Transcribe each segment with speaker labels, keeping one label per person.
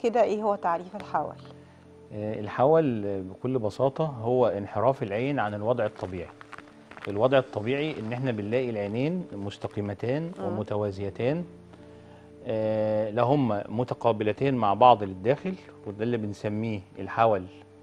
Speaker 1: كده ايه هو تعريف الحول
Speaker 2: آه، الحول آه، بكل بساطة هو انحراف العين عن الوضع الطبيعي الوضع الطبيعي ان احنا بنلاقي العينين مستقيمتان ومتوازيتان آه، لا هما متقابلتين مع بعض للداخل وده اللي بنسميه الحول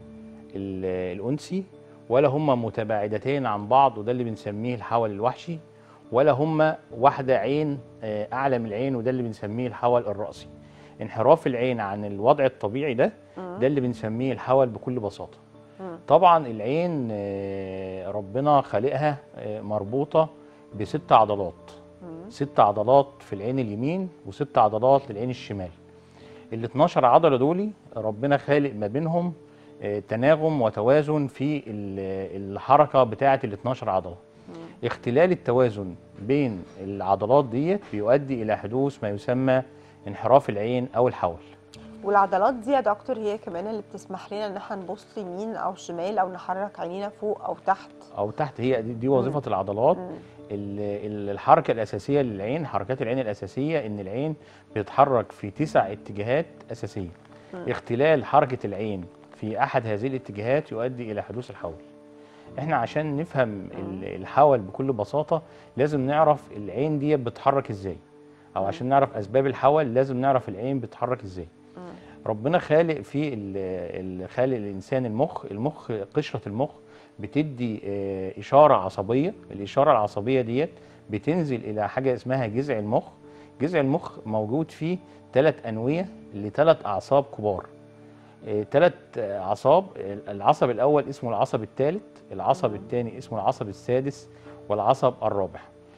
Speaker 2: ال- الأنسي ولا هما متباعدتين عن بعض وده اللي بنسميه الحول الوحشي ولا هما واحدة عين آه، أعلى من العين وده اللي بنسميه الحول الرأسي انحراف العين عن الوضع الطبيعي ده ده اللي بنسميه الحول بكل بساطة
Speaker 1: مم.
Speaker 2: طبعا العين آه، ربنا خالقها آه، مربوطة بست عضلات
Speaker 1: مم.
Speaker 2: ست عضلات في العين اليمين وست عضلات للعين الشمال ال 12 عضلة دول ربنا خالق ما بينهم آه، تناغم وتوازن في ال- الحركة بتاعة ال 12 عضلة اختلال التوازن بين العضلات ديت بيؤدي إلى حدوث ما يسمى انحراف العين أو الحول
Speaker 1: والعضلات دي يا دكتور هي كمان اللي بتسمح لنا ان احنا نبص يمين او شمال او نحرك عينينا فوق او تحت
Speaker 2: أو تحت هي دي, دي وظيفة العضلات
Speaker 1: مم.
Speaker 2: ال- ال- الحركة الأساسية للعين حركات العين الأساسية إن العين بتتحرك في تسع اتجاهات أساسية اختلال حركة العين في أحد هذه الاتجاهات يؤدي إلى حدوث الحول احنا عشان نفهم ال- الحول بكل بساطة لازم نعرف العين دي بتتحرك ازاي او عشان نعرف اسباب الحول لازم نعرف العين بتتحرك ازاي ربنا خالق في ال- ال- خالق الانسان المخ المخ قشرة المخ بتدي آه، اشارة عصبية الاشارة العصبية ديت بتنزل الى حاجة اسمها جذع المخ جذع المخ موجود فيه ثلاث انوية لثلاث اعصاب كبار ثلاث اعصاب العصب الاول اسمه العصب الثالث العصب الثاني اسمه العصب السادس والعصب الرابع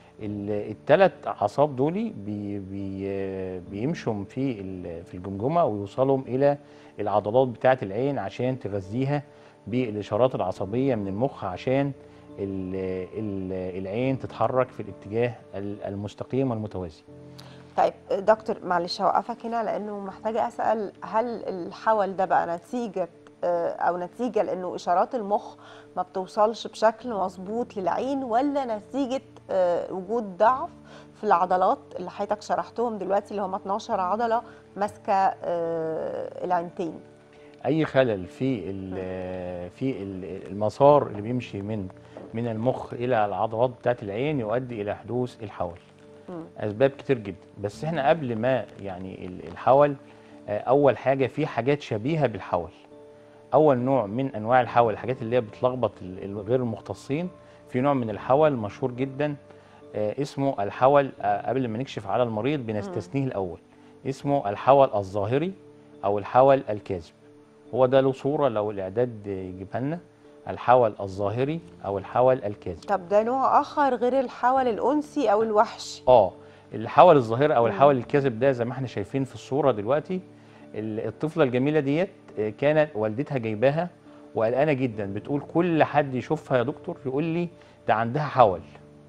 Speaker 2: الثلاث اعصاب دول بي بي بيمشوا في ال- في الجمجمه ويوصلوا الى العضلات بتاعه العين عشان تغذيها بالاشارات العصبيه من المخ عشان ال ال العين تتحرك في الاتجاه ال- المستقيم والمتوازي
Speaker 1: طيب دكتور معلش هوقفك هنا لانه محتاجه اسال هل الحول ده بقى نتيجه آه، او نتيجه لانه اشارات المخ ما بتوصلش بشكل مظبوط للعين ولا نتيجه آه، وجود ضعف في العضلات اللي حضرتك شرحتهم دلوقتي اللي هم 12 عضله ماسكه آه، العينتين
Speaker 2: اي خلل في ال- في ال- المسار اللي بيمشي من من المخ الى العضلات بتاعت العين يؤدي الى حدوث الحول
Speaker 1: مم.
Speaker 2: اسباب كتير جدا بس احنا قبل ما يعني ال- الحول آه، اول حاجه في حاجات شبيهه بالحول اول نوع من انواع الحول الحاجات اللي هي بتلخبط ال- ال- غير المختصين في نوع من الحول مشهور جدا آه، اسمه الحول آه، قبل ما نكشف على المريض بنستثنيه الاول اسمه الحول الظاهري او الحول الكاذب هو ده له صوره لو الاعداد يجيبها لنا الحول الظاهري او الحول الكاذب
Speaker 1: طب ده نوع اخر غير الحول الانسي او الوحشي
Speaker 2: اه الحول الظاهري او الحول الكاذب ده زي ما احنا شايفين في الصوره دلوقتي ال- الطفله الجميله ديت آه، كانت والدتها جايباها وقلقانه جدا بتقول كل حد يشوفها يا دكتور يقول لي ده عندها حول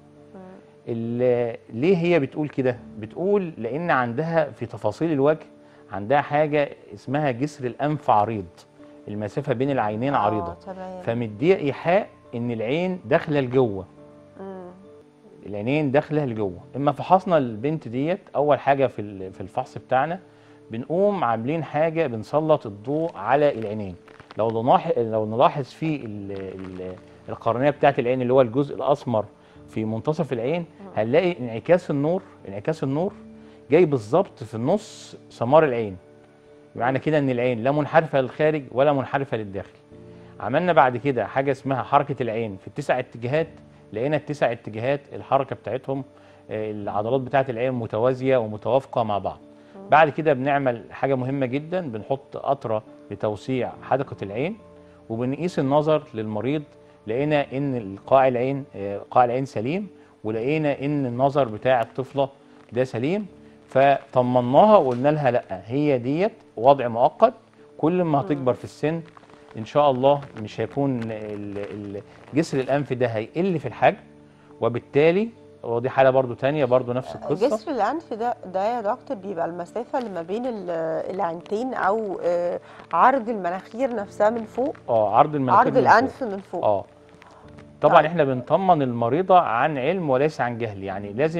Speaker 2: ال- ليه هي بتقول كده بتقول لان عندها في تفاصيل الوجه عندها حاجه اسمها جسر الانف عريض المسافه بين العينين
Speaker 1: آه،
Speaker 2: عريضه
Speaker 1: تمام
Speaker 2: فمديه ايحاء ان العين داخله لجوه
Speaker 1: مم.
Speaker 2: العينين داخله لجوه اما فحصنا البنت ديت اول حاجه في ال- في الفحص بتاعنا بنقوم عاملين حاجه بنسلط الضوء على العينين لو نلاحظ لو نلاحظ في ال- ال- القرنيه بتاعت العين اللي هو الجزء الاسمر في منتصف العين هنلاقي انعكاس النور انعكاس النور جاي بالظبط في النص سمار العين معنى كده ان العين لا منحرفه للخارج ولا منحرفه للداخل عملنا بعد كده حاجه اسمها حركه العين في التسع اتجاهات لقينا التسع اتجاهات الحركه بتاعتهم آه، العضلات بتاعه العين متوازيه ومتوافقه مع بعض بعد كده بنعمل حاجه مهمه جدا بنحط قطره لتوسيع حدقه العين وبنقيس النظر للمريض لقينا ان قاع العين آه، قاع العين سليم ولقينا ان النظر بتاع الطفله ده سليم فطمناها وقلنا لها لا هي ديت وضع مؤقت كل ما هتكبر في السن ان شاء الله مش هيكون ال- ال- جسر الانف ده هيقل في الحجم وبالتالي ودي حاله برضو تانية برضو نفس القصه
Speaker 1: جسر الانف ده ده يا دكتور بيبقى المسافه اللي ما بين ال- العينتين او آه، عرض المناخير نفسها من فوق
Speaker 2: اه عرض المناخير
Speaker 1: عرض
Speaker 2: من فوق.
Speaker 1: الانف من فوق
Speaker 2: اه طبعا
Speaker 1: طيب.
Speaker 2: احنا بنطمن المريضه عن علم وليس عن جهل يعني لازم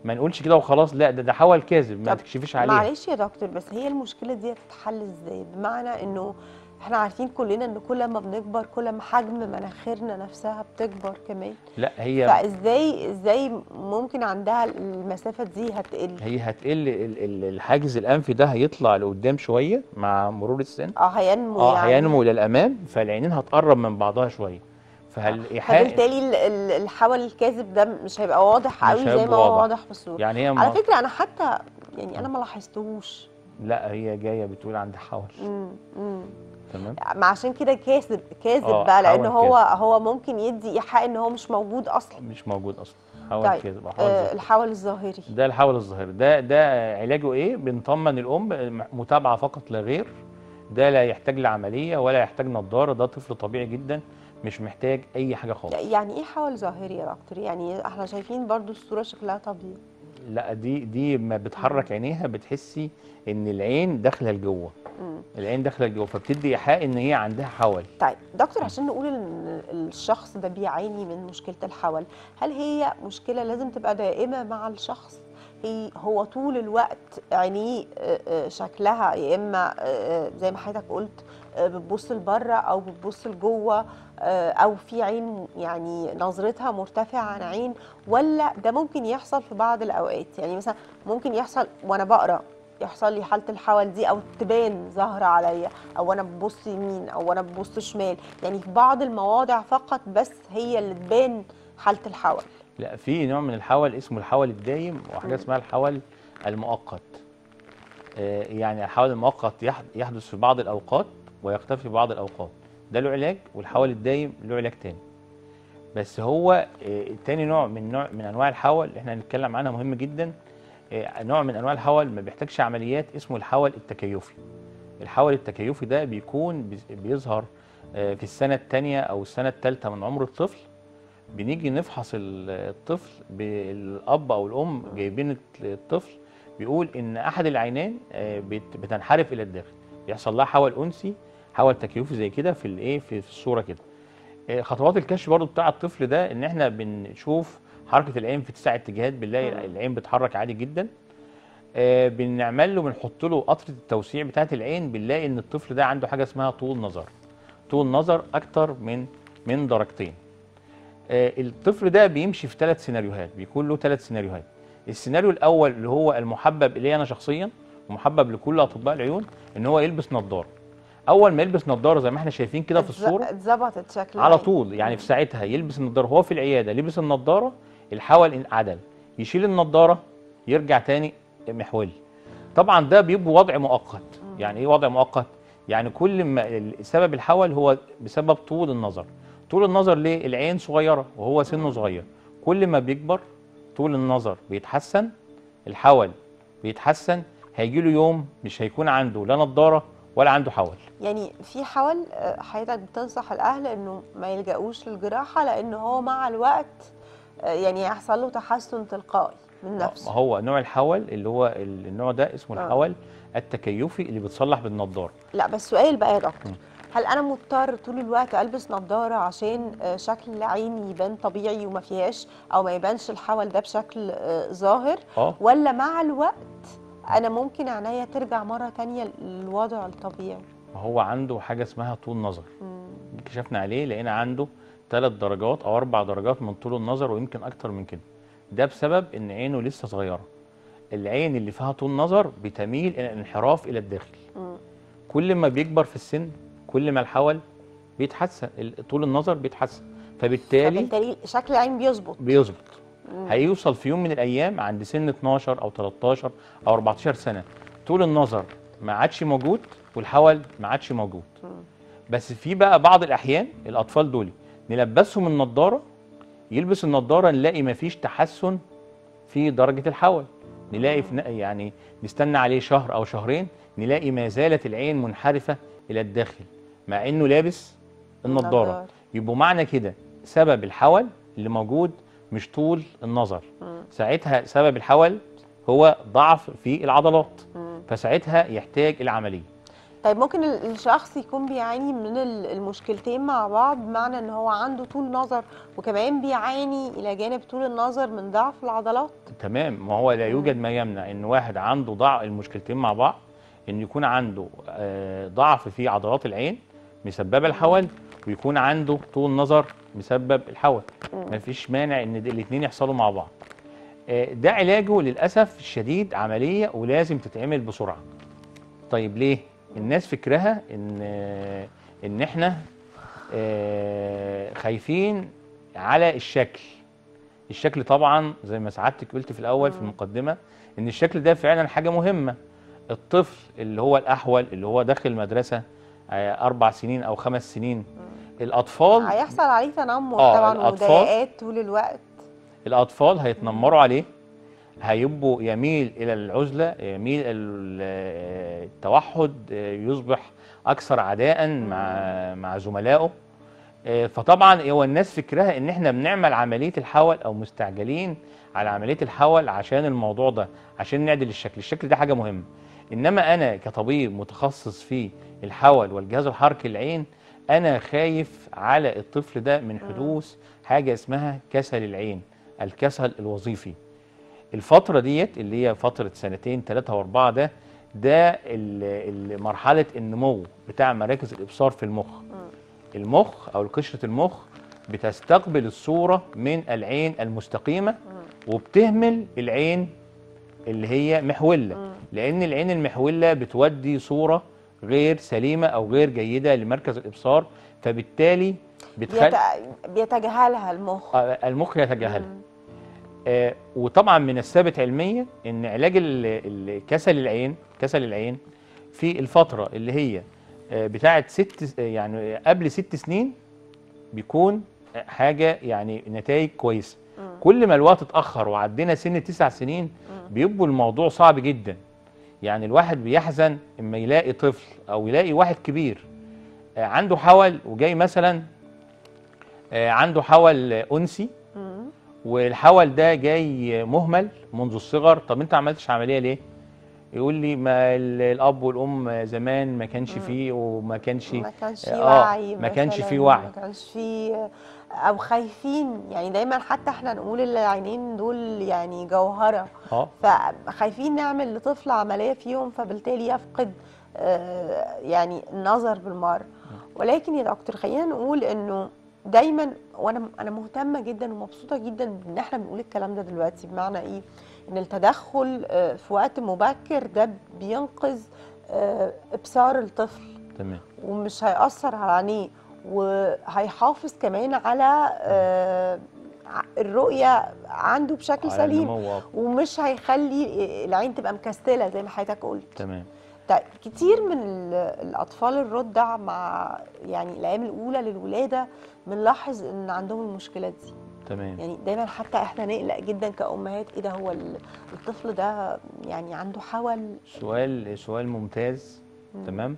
Speaker 2: ما نقولش كده وخلاص لا ده ده حول كاذب ما
Speaker 1: طب
Speaker 2: تكشفيش عليه
Speaker 1: معلش يا دكتور بس هي المشكله دي هتتحل ازاي بمعنى انه احنا عارفين كلنا ان كل ما بنكبر كل ما حجم مناخيرنا نفسها بتكبر كمان
Speaker 2: لا هي
Speaker 1: فازاي ازاي ممكن عندها المسافه دي هتقل
Speaker 2: هي هتقل ال- ال- الحاجز الانفي ده هيطلع لقدام شويه مع مرور السن
Speaker 1: اه هينمو
Speaker 2: اه
Speaker 1: يعني
Speaker 2: هينمو للامام فالعينين هتقرب من بعضها شويه فالايحاء
Speaker 1: فبالتالي ال- ال- الحول الكاذب ده مش هيبقى واضح
Speaker 2: مش
Speaker 1: قوي زي
Speaker 2: هيبقى
Speaker 1: ما هو
Speaker 2: واضح.
Speaker 1: واضح في الصوره
Speaker 2: يعني هي
Speaker 1: على
Speaker 2: ما
Speaker 1: فكره انا حتى يعني انا ما لاحظتهوش
Speaker 2: لا هي جايه بتقول عند حول
Speaker 1: امم امم
Speaker 2: تمام
Speaker 1: ما عشان كده كاذب كاذب
Speaker 2: آه،
Speaker 1: بقى لان
Speaker 2: حول
Speaker 1: هو هو ممكن يدي ايحاء ان هو مش موجود اصلا
Speaker 2: مش موجود اصلا حول
Speaker 1: طيب،
Speaker 2: كده حول
Speaker 1: آه
Speaker 2: ظاهري.
Speaker 1: الحول الظاهري
Speaker 2: ده الحول الظاهري ده ده علاجه ايه بنطمن الام متابعه فقط لا غير ده لا يحتاج لعمليه ولا يحتاج نظاره ده طفل طبيعي جدا مش محتاج اي حاجه خالص
Speaker 1: يعني ايه حول ظاهري يا دكتور يعني احنا شايفين برضو الصوره شكلها طبيعي
Speaker 2: لا دي دي ما بتحرك عينيها بتحسي ان العين داخله لجوه
Speaker 1: مم.
Speaker 2: العين داخله لجوه فبتدي ايحاء ان هي عندها حول
Speaker 1: طيب دكتور عشان نقول ان الشخص ده بيعاني من مشكله الحول هل هي مشكله لازم تبقى دائمه مع الشخص هي هو طول الوقت عينيه آه، آه، شكلها يا اما آه، زي ما حضرتك قلت آه، بتبص لبره او بتبص لجوه آه، او في عين يعني نظرتها مرتفعه عن عين ولا ده ممكن يحصل في بعض الاوقات يعني مثلا ممكن يحصل وانا بقرا يحصل لي حاله الحول دي او تبان ظاهره عليا او انا ببص يمين او انا ببص شمال يعني في بعض المواضع فقط بس هي اللي تبان حاله الحول
Speaker 2: لا في نوع من الحول اسمه الحول الدايم وحاجه
Speaker 1: مم.
Speaker 2: اسمها الحول المؤقت آه، يعني الحول المؤقت يح- يحدث في بعض الاوقات ويختفي في بعض الاوقات ده له علاج والحول الدايم له علاج تاني بس هو آه، تاني نوع من نوع من انواع الحول اللي احنا هنتكلم عنها مهم جدا آه، نوع من انواع الحول ما بيحتاجش عمليات اسمه الحول التكيفي الحول التكيفي ده بيكون بيز- بيظهر آه، في السنه الثانيه او السنه الثالثه من عمر الطفل بنيجي نفحص ال- الطفل بالاب او الام جايبين الطفل بيقول ان احد العينين آه، بت- بتنحرف الى الداخل بيحصل لها حول انسي حول تكيفي زي كده في الايه في في الصوره كده آه، خطوات الكشف برضو بتاع الطفل ده ان احنا بنشوف حركه العين في تسع اتجاهات بنلاقي
Speaker 1: مم.
Speaker 2: العين بتتحرك عادي جدا آه، بنعمل له بنحط له قطره التوسيع بتاعه العين بنلاقي ان الطفل ده عنده حاجه اسمها طول نظر طول نظر اكتر من من درجتين آه، الطفل ده بيمشي في ثلاث سيناريوهات بيكون له ثلاث سيناريوهات السيناريو الاول اللي هو المحبب الي انا شخصيا ومحبب لكل اطباء العيون ان هو يلبس نظاره اول ما يلبس نظاره زي ما احنا شايفين كده في
Speaker 1: اتز-
Speaker 2: الصوره
Speaker 1: اتظبطت شكل
Speaker 2: على
Speaker 1: العين.
Speaker 2: طول يعني في ساعتها يلبس النضاره هو في العياده لبس النضاره الحول انعدل يشيل النضاره يرجع تاني محولي طبعا ده بيبقى وضع مؤقت يعني ايه وضع مؤقت يعني كل ما ال- سبب الحول هو بسبب طول النظر طول النظر ليه العين صغيره وهو سنه صغير كل ما بيكبر طول النظر بيتحسن الحول بيتحسن هيجي له يوم مش هيكون عنده لا نضاره ولا عنده حول
Speaker 1: يعني في حول آه، حضرتك بتنصح الاهل انه ما يلجأوش للجراحه لان هو مع الوقت آه، يعني يحصل له تحسن تلقائي من
Speaker 2: ما
Speaker 1: نفسه
Speaker 2: هو نوع الحول اللي هو ال- النوع ده اسمه
Speaker 1: آه.
Speaker 2: الحول التكيفي اللي بتصلح بالنضاره
Speaker 1: لا بس سؤال بقى يا دكتور
Speaker 2: مم.
Speaker 1: هل انا مضطر طول الوقت البس نظاره عشان آه، شكل عيني يبان طبيعي وما فيهاش او ما يبانش الحول ده بشكل آه، ظاهر
Speaker 2: اه
Speaker 1: ولا مع الوقت انا ممكن عينيا ترجع مره تانية للوضع الطبيعي
Speaker 2: ما هو عنده حاجه اسمها طول نظر
Speaker 1: مم.
Speaker 2: كشفنا عليه لقينا عنده ثلاث درجات او اربع درجات من طول النظر ويمكن اكتر من كده ده بسبب ان عينه لسه صغيره العين اللي فيها طول نظر بتميل الى الانحراف الى الداخل
Speaker 1: مم.
Speaker 2: كل ما بيكبر في السن كل ما الحول بيتحسن ال- طول النظر بيتحسن فبالتالي
Speaker 1: فبالتالي شكل العين بيظبط
Speaker 2: بيظبط
Speaker 1: مم.
Speaker 2: هيوصل في يوم من الايام عند سن 12 او 13 او 14 سنه طول النظر ما عادش موجود والحول ما عادش موجود
Speaker 1: مم.
Speaker 2: بس في بقى بعض الاحيان الاطفال دول نلبسهم النضاره يلبس النضاره نلاقي ما فيش تحسن في درجه الحول نلاقي في ن- يعني نستنى عليه شهر او شهرين نلاقي ما زالت العين منحرفه الى الداخل مع انه لابس النضاره
Speaker 1: النضارة.
Speaker 2: يبقوا معنى كده سبب الحول اللي موجود مش طول النظر
Speaker 1: مم.
Speaker 2: ساعتها سبب الحول هو ضعف في العضلات
Speaker 1: مم.
Speaker 2: فساعتها يحتاج العمليه
Speaker 1: طيب ممكن ال- الشخص يكون بيعاني من ال- المشكلتين مع بعض بمعنى ان هو عنده طول نظر وكمان بيعاني الى جانب طول النظر من ضعف العضلات
Speaker 2: تمام ما هو لا يوجد ما يمنع ان واحد عنده ضعف المشكلتين مع بعض ان يكون عنده آه، ضعف في عضلات العين مسببه الحول ويكون عنده طول نظر مسبب الحول ما فيش مانع ان الاثنين يحصلوا مع بعض آه، ده علاجه للاسف الشديد عمليه ولازم تتعمل بسرعه طيب ليه الناس فكرها ان آه، ان احنا آه، خايفين على الشكل الشكل طبعا زي ما سعادتك قلت في الاول في المقدمه ان الشكل ده فعلا حاجه مهمه الطفل اللي هو الاحول اللي هو داخل مدرسه آه، اربع سنين او خمس سنين الاطفال
Speaker 1: هيحصل عليه تنمر
Speaker 2: آه،
Speaker 1: طبعا
Speaker 2: الأطفال-
Speaker 1: ومضايقات طول الوقت
Speaker 2: الاطفال هيتنمروا عليه هيبقوا يميل الى العزله يميل الى ال- التوحد يصبح اكثر عداء مع مع زملائه آه، فطبعا هو الناس فكرها ان احنا بنعمل عمليه الحول او مستعجلين على عمليه الحول عشان الموضوع ده عشان نعدل الشكل الشكل ده حاجه مهمه انما انا كطبيب متخصص في الحول والجهاز الحركي العين انا خايف على الطفل ده من حدوث حاجه اسمها كسل العين الكسل الوظيفي الفتره ديت اللي هي فتره سنتين ثلاثه واربعه ده ده ال- ال- مرحله النمو بتاع مراكز الابصار في المخ المخ او قشره المخ بتستقبل الصوره من العين المستقيمه وبتهمل العين اللي هي محوله لان العين المحوله بتودي صوره غير سليمه او غير جيده لمركز الابصار فبالتالي بتخلي
Speaker 1: بيت... بيتجاهلها المخ
Speaker 2: آه، المخ يتجاهلها آه وطبعا من الثابت علميا ان علاج ال- ال- كسل العين كسل العين في الفتره اللي هي آه بتاعه ست آه، يعني قبل ست سنين بيكون حاجه يعني نتائج كويسه كل ما الوقت اتاخر وعدينا سن تسع سنين بيبقوا الموضوع صعب جدا يعني الواحد بيحزن اما يلاقي طفل او يلاقي واحد كبير آه، عنده حول وجاي مثلا آه، عنده حول انسي
Speaker 1: مم.
Speaker 2: والحول ده جاي مهمل منذ الصغر طب انت عملتش عمليه ليه يقول لي ما ال- الاب والام زمان ما كانش فيه وما كانش
Speaker 1: ما كانش في
Speaker 2: آه،
Speaker 1: وعي
Speaker 2: ما كانش
Speaker 1: مثلاً،
Speaker 2: في وعي.
Speaker 1: ما كانش في او خايفين يعني دايما حتى احنا نقول العينين دول يعني جوهره
Speaker 2: اه
Speaker 1: فخايفين نعمل لطفل عمليه فيهم فبالتالي يفقد آه، يعني النظر بالمره ولكن يا دكتور خلينا نقول انه دايما وانا انا مهتمه جدا ومبسوطه جدا ان احنا بنقول الكلام ده دلوقتي بمعنى ايه ان التدخل آه، في وقت مبكر ده بينقذ آه، ابصار الطفل
Speaker 2: تمام
Speaker 1: ومش هيأثر على عينيه وهيحافظ كمان على آه، ع- الرؤية عنده بشكل
Speaker 2: على
Speaker 1: سليم
Speaker 2: النمو، آه،
Speaker 1: ومش هيخلي العين تبقى مكستلة زي ما حضرتك قلت
Speaker 2: تمام
Speaker 1: طيب كتير من ال- الأطفال الرضع مع يعني الأيام الأولى للولادة بنلاحظ إن عندهم المشكلة دي
Speaker 2: تمام
Speaker 1: يعني دايما حتى احنا نقلق جدا كأمهات ايه ده هو ال- الطفل ده يعني عنده حول
Speaker 2: سؤال سؤال ممتاز تمام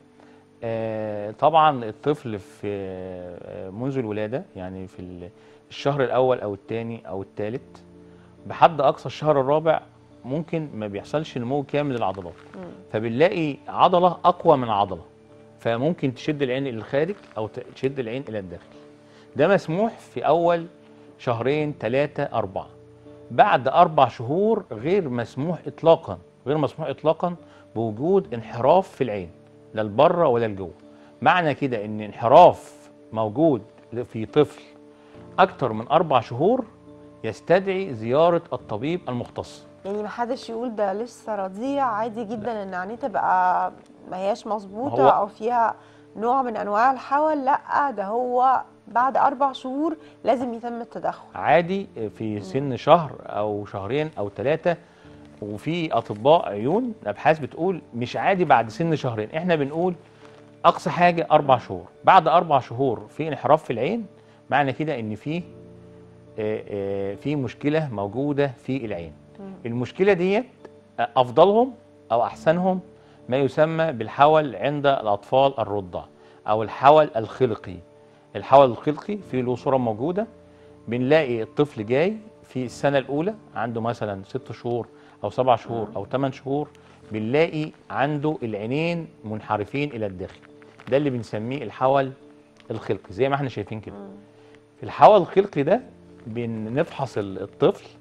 Speaker 2: آه طبعا الطفل في آه منذ الولاده يعني في ال- الشهر الاول او الثاني او الثالث بحد اقصى الشهر الرابع ممكن ما بيحصلش نمو كامل للعضلات فبنلاقي عضله اقوى من عضله فممكن تشد العين الى الخارج او ت- تشد العين الى الداخل ده مسموح في اول شهرين ثلاثه اربعه بعد اربع شهور غير مسموح اطلاقا غير مسموح اطلاقا بوجود انحراف في العين لا لبره ولا لجوه معنى كده ان انحراف موجود في طفل اكتر من اربع شهور يستدعي زياره الطبيب المختص
Speaker 1: يعني ما حدش يقول ده لسه رضيع عادي جدا ان عينيه تبقى ما هياش مظبوطه
Speaker 2: هو-
Speaker 1: او فيها نوع من انواع الحول لا ده هو بعد اربع شهور لازم يتم التدخل
Speaker 2: عادي في سن شهر او شهرين او ثلاثه وفي اطباء عيون الابحاث بتقول مش عادي بعد سن شهرين احنا بنقول اقصى حاجه اربع شهور بعد اربع شهور في انحراف في العين معنى كده ان في آه، آه، في مشكله موجوده في العين المشكله ديت آه، افضلهم او احسنهم ما يسمى بالحول عند الاطفال الرضع او الحول الخلقي الحول الخلقي في له صوره موجوده بنلاقي الطفل جاي في السنه الاولى عنده مثلا ست شهور او سبع شهور او ثمان شهور بنلاقي عنده العينين منحرفين الى الداخل ده اللي بنسميه الحول الخلقي زي ما احنا شايفين كده في الحول الخلقي ده بنفحص ال- الطفل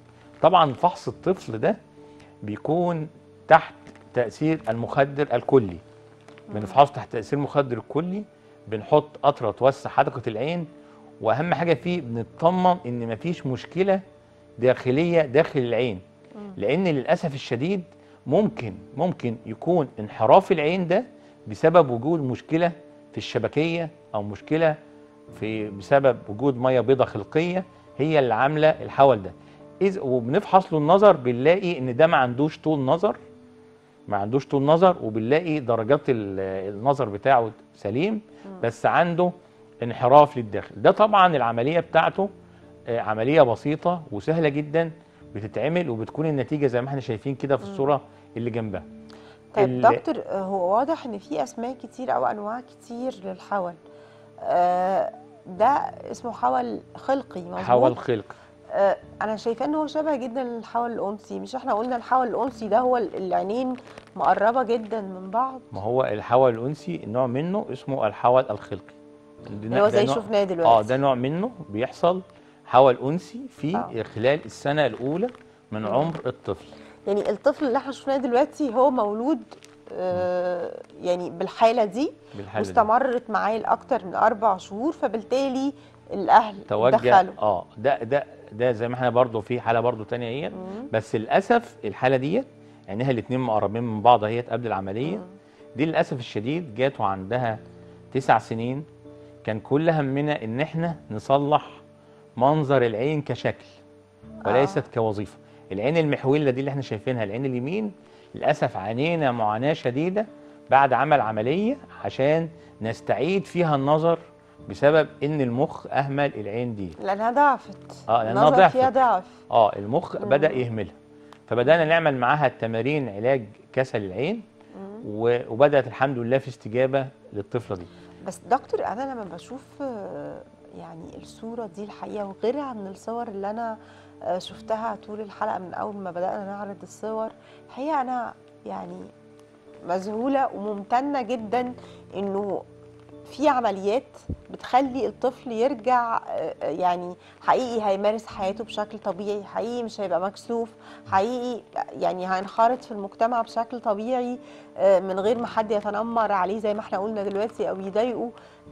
Speaker 2: طبعا فحص الطفل ده بيكون تحت تاثير المخدر الكلي بنفحصه تحت تاثير المخدر الكلي بنحط قطره توسع حدقه العين واهم حاجه فيه بنطمن ان مفيش مشكله داخليه داخل العين لان للاسف الشديد ممكن ممكن يكون انحراف العين ده بسبب وجود مشكله في الشبكيه او مشكله في بسبب وجود ميه بيضاء خلقيه هي اللي عامله الحول ده إذ وبنفحص له النظر بنلاقي ان ده ما عندوش طول نظر ما عندوش طول نظر وبنلاقي درجات ال- النظر بتاعه سليم بس عنده انحراف للداخل ده طبعا العمليه بتاعته آه، عمليه بسيطه وسهله جدا بتتعمل وبتكون النتيجه زي ما احنا شايفين كده في الصوره اللي جنبها
Speaker 1: طيب
Speaker 2: ال-
Speaker 1: دكتور آه، هو واضح ان في اسماء كتير او انواع كتير للحول آه، ده اسمه حول خلقي مظبوط
Speaker 2: حول خلق
Speaker 1: آه، انا شايفاه ان هو شبه جدا للحول الانثي مش احنا قلنا الحول الانثي ده هو ال- العينين مقربه جدا من بعض
Speaker 2: ما هو الحول الانثي نوع منه اسمه الحول الخلقي
Speaker 1: اللي هو
Speaker 2: ده
Speaker 1: زي
Speaker 2: نوع-
Speaker 1: شفناه دلوقتي
Speaker 2: اه ده نوع منه بيحصل حول انثي في
Speaker 1: آه.
Speaker 2: خلال السنه الاولى من
Speaker 1: مم.
Speaker 2: عمر الطفل
Speaker 1: يعني الطفل اللي احنا شفناه دلوقتي هو مولود آه، يعني بالحاله دي
Speaker 2: بالحاله دي.
Speaker 1: واستمرت معاه لاكتر من اربع شهور فبالتالي الاهل
Speaker 2: توجه
Speaker 1: دخلوا
Speaker 2: اه ده ده ده زي ما احنا برضو في حاله برضو تانية اهي
Speaker 1: مم.
Speaker 2: بس للاسف الحاله ديت عينيها الاثنين مقربين من بعض اهيت قبل العمليه
Speaker 1: مم.
Speaker 2: دي للاسف الشديد جات وعندها تسع سنين كان كل همنا ان احنا نصلح منظر العين كشكل وليست
Speaker 1: آه.
Speaker 2: كوظيفه العين المحوله دي اللي احنا شايفينها العين اليمين للاسف عانينا معاناه شديده بعد عمل عمليه عشان نستعيد فيها النظر بسبب ان المخ اهمل العين دي
Speaker 1: لانها ضعفت
Speaker 2: آه، لأنها
Speaker 1: النظر
Speaker 2: ضعفت.
Speaker 1: فيها ضعف
Speaker 2: اه المخ
Speaker 1: مم.
Speaker 2: بدا يهملها فبدانا نعمل معاها التمارين علاج كسل العين
Speaker 1: مم.
Speaker 2: و- وبدات الحمد لله في استجابه للطفله دي
Speaker 1: بس دكتور انا لما بشوف آه، يعني الصوره دي الحقيقه وغيرها من الصور اللي انا آه، شفتها طول الحلقه من اول ما بدانا نعرض الصور الحقيقه انا يعني مذهوله وممتنه جدا انه في عمليات بتخلي الطفل يرجع آه، يعني حقيقي هيمارس حياته بشكل طبيعي حقيقي مش هيبقى مكسوف حقيقي يعني هينخرط في المجتمع بشكل طبيعي آه، من غير ما حد يتنمر عليه زي ما احنا قلنا دلوقتي او يضايقه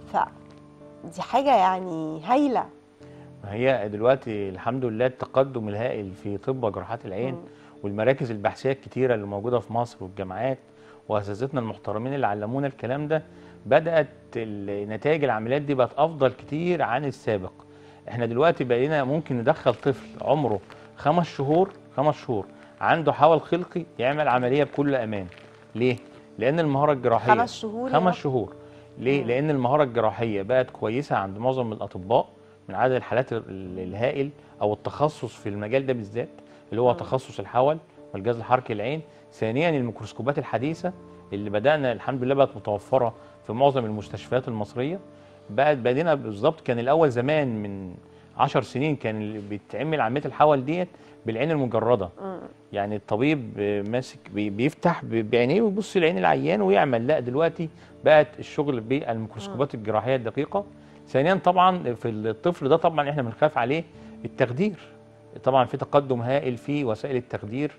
Speaker 1: فدي حاجه يعني هايله
Speaker 2: ما هي دلوقتي الحمد لله التقدم الهائل في طب وجراحات العين
Speaker 1: مم.
Speaker 2: والمراكز البحثيه الكتيره اللي موجوده في مصر والجامعات واساتذتنا المحترمين اللي علمونا الكلام ده بدات ال- نتائج العمليات دي بقت افضل كتير عن السابق احنا دلوقتي بقينا ممكن ندخل طفل عمره خمس شهور خمس شهور عنده حول خلقي يعمل عمليه بكل امان ليه لان المهاره الجراحيه
Speaker 1: خمس شهور يا
Speaker 2: خمس
Speaker 1: رب.
Speaker 2: شهور ليه
Speaker 1: مم.
Speaker 2: لان المهاره الجراحيه بقت كويسه عند معظم الاطباء من عدد الحالات ال- الهائل او التخصص في المجال ده بالذات اللي هو
Speaker 1: مم.
Speaker 2: تخصص الحول والجهاز الحركي العين ثانيا الميكروسكوبات الحديثه اللي بدانا الحمد لله بقت متوفره في معظم المستشفيات المصريه بقت بدينا بالظبط كان الاول زمان من عشر سنين كان اللي بيتعمل عمليه الحول ديت بالعين المجرده
Speaker 1: مم.
Speaker 2: يعني الطبيب آه، ماسك بي- بيفتح ب- بعينيه ويبص لعين العيان ويعمل لا دلوقتي بقت الشغل بالميكروسكوبات الجراحيه الدقيقه ثانيا طبعا في الطفل ده طبعا احنا بنخاف عليه التخدير طبعا في تقدم هائل في وسائل التخدير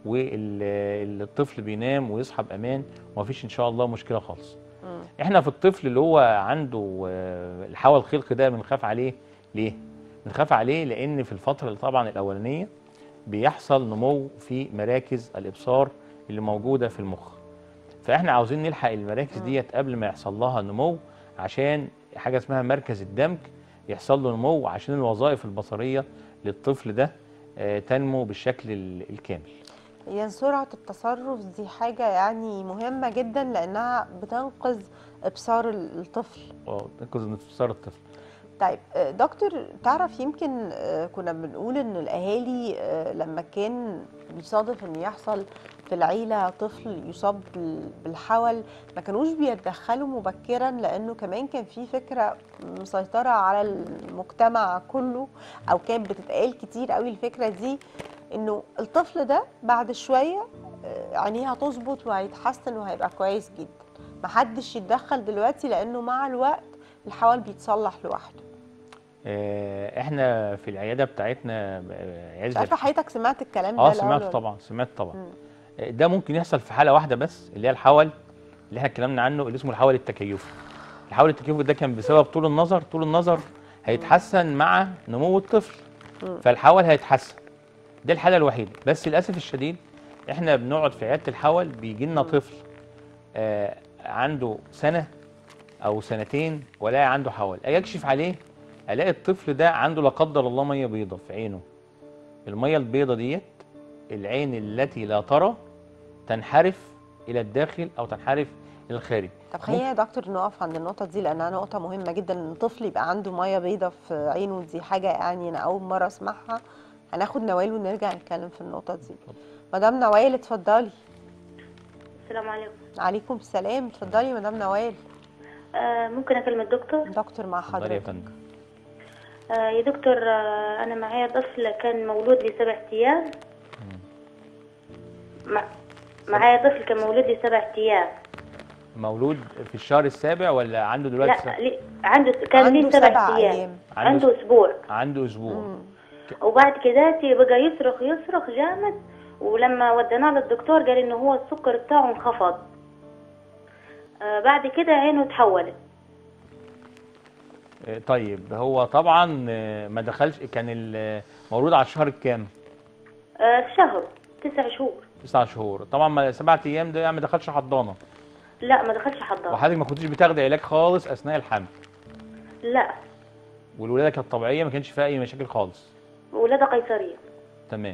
Speaker 2: والطفل بينام ويصحى بامان ومفيش ان شاء الله مشكله خالص
Speaker 1: مم.
Speaker 2: احنا في الطفل اللي هو عنده آه، الحول الخلقي ده بنخاف عليه ليه بنخاف عليه لان في الفتره اللي طبعا الاولانيه بيحصل نمو في مراكز الابصار اللي موجوده في المخ فاحنا عاوزين نلحق المراكز
Speaker 1: مم.
Speaker 2: ديت قبل ما يحصل لها نمو عشان حاجه اسمها مركز الدمج يحصل له نمو عشان الوظائف البصريه للطفل ده آه، تنمو بالشكل ال- الكامل
Speaker 1: هي سرعه التصرف دي حاجه يعني مهمه جدا لانها بتنقذ ابصار الطفل
Speaker 2: وتنقذ انتصار الطفل
Speaker 1: طيب آه، دكتور تعرف يمكن آه، كنا بنقول ان الاهالي آه، لما كان بيصادف ان يحصل في العيله طفل يصاب بال- بالحول ما كانوش بيتدخلوا مبكرا لانه كمان كان في فكره مسيطره على المجتمع كله او كانت بتتقال كتير قوي الفكره دي انه الطفل ده بعد شويه آه، عينيه هتظبط وهيتحسن وهيبقى كويس جدا محدش يتدخل دلوقتي لانه مع الوقت الحول بيتصلح لوحده
Speaker 2: آه، احنا في العياده بتاعتنا آه، عياده
Speaker 1: مش عارفه
Speaker 2: الح-
Speaker 1: حضرتك سمعت الكلام ده
Speaker 2: اه
Speaker 1: الأول
Speaker 2: سمعت
Speaker 1: ولا-
Speaker 2: طبعا سمعت طبعا
Speaker 1: مم.
Speaker 2: آه، ده ممكن يحصل في حاله واحده بس اللي هي الحول اللي احنا اتكلمنا عنه اللي اسمه الحول التكيفي الحول التكيفي ده كان بسبب طول النظر طول النظر هيتحسن مع نمو الطفل
Speaker 1: مم.
Speaker 2: فالحول هيتحسن دي الحاله الوحيده بس للاسف الشديد احنا بنقعد في عياده الحول بيجي لنا طفل آه عنده سنه او سنتين ولا عنده حول اجي اكشف عليه الاقي الطفل ده عنده لا قدر الله ميه بيضه في عينه الميه البيضه ديت العين التي لا ترى تنحرف الى الداخل او تنحرف الى الخارج
Speaker 1: طب خلينا يا دكتور نقف عند النقطة دي لأنها نقطة مهمة جدا إن الطفل يبقى عنده مية بيضة في عينه دي حاجة يعني أنا أول مرة أسمعها هناخد نوال ونرجع نتكلم في النقطة دي مدام نوال اتفضلي
Speaker 3: السلام عليكم
Speaker 1: عليكم السلام اتفضلي مدام نوال
Speaker 3: آه ممكن اكلم الدكتور
Speaker 1: دكتور مع
Speaker 2: اتفضلي يا
Speaker 1: حضرتك
Speaker 2: فندم
Speaker 3: آه يا دكتور آه انا معايا طفل كان مولود لي سبع ايام مع... معايا طفل كان مولود لي سبع ايام
Speaker 2: مولود في الشهر السابع ولا عنده دلوقتي
Speaker 3: لا
Speaker 2: س-
Speaker 3: لي... عنده عنده
Speaker 1: عنده
Speaker 3: لي سبع,
Speaker 1: سبع
Speaker 3: ايام,
Speaker 1: أيام.
Speaker 2: عنده
Speaker 3: عنده اسبوع
Speaker 2: عنده اسبوع
Speaker 1: مم.
Speaker 3: وبعد كده بقى يصرخ يصرخ جامد ولما وديناه للدكتور قال انه هو السكر بتاعه انخفض آه بعد كده عينه اتحولت
Speaker 2: آه، طيب هو طبعا آه، ما دخلش كان ال- مولود على الشهر الكام؟
Speaker 3: آه شهر تسع شهور
Speaker 2: تسع شهور طبعا ما سبعة ايام ده يعني ما دخلش حضانه
Speaker 3: لا ما دخلش حضانة
Speaker 2: وحضرتك ما كنتش بتاخدي علاج خالص اثناء الحمل
Speaker 3: لا
Speaker 2: والولاده كانت طبيعيه ما كانش فيها اي مشاكل خالص
Speaker 3: ولادة قيصرية
Speaker 2: تمام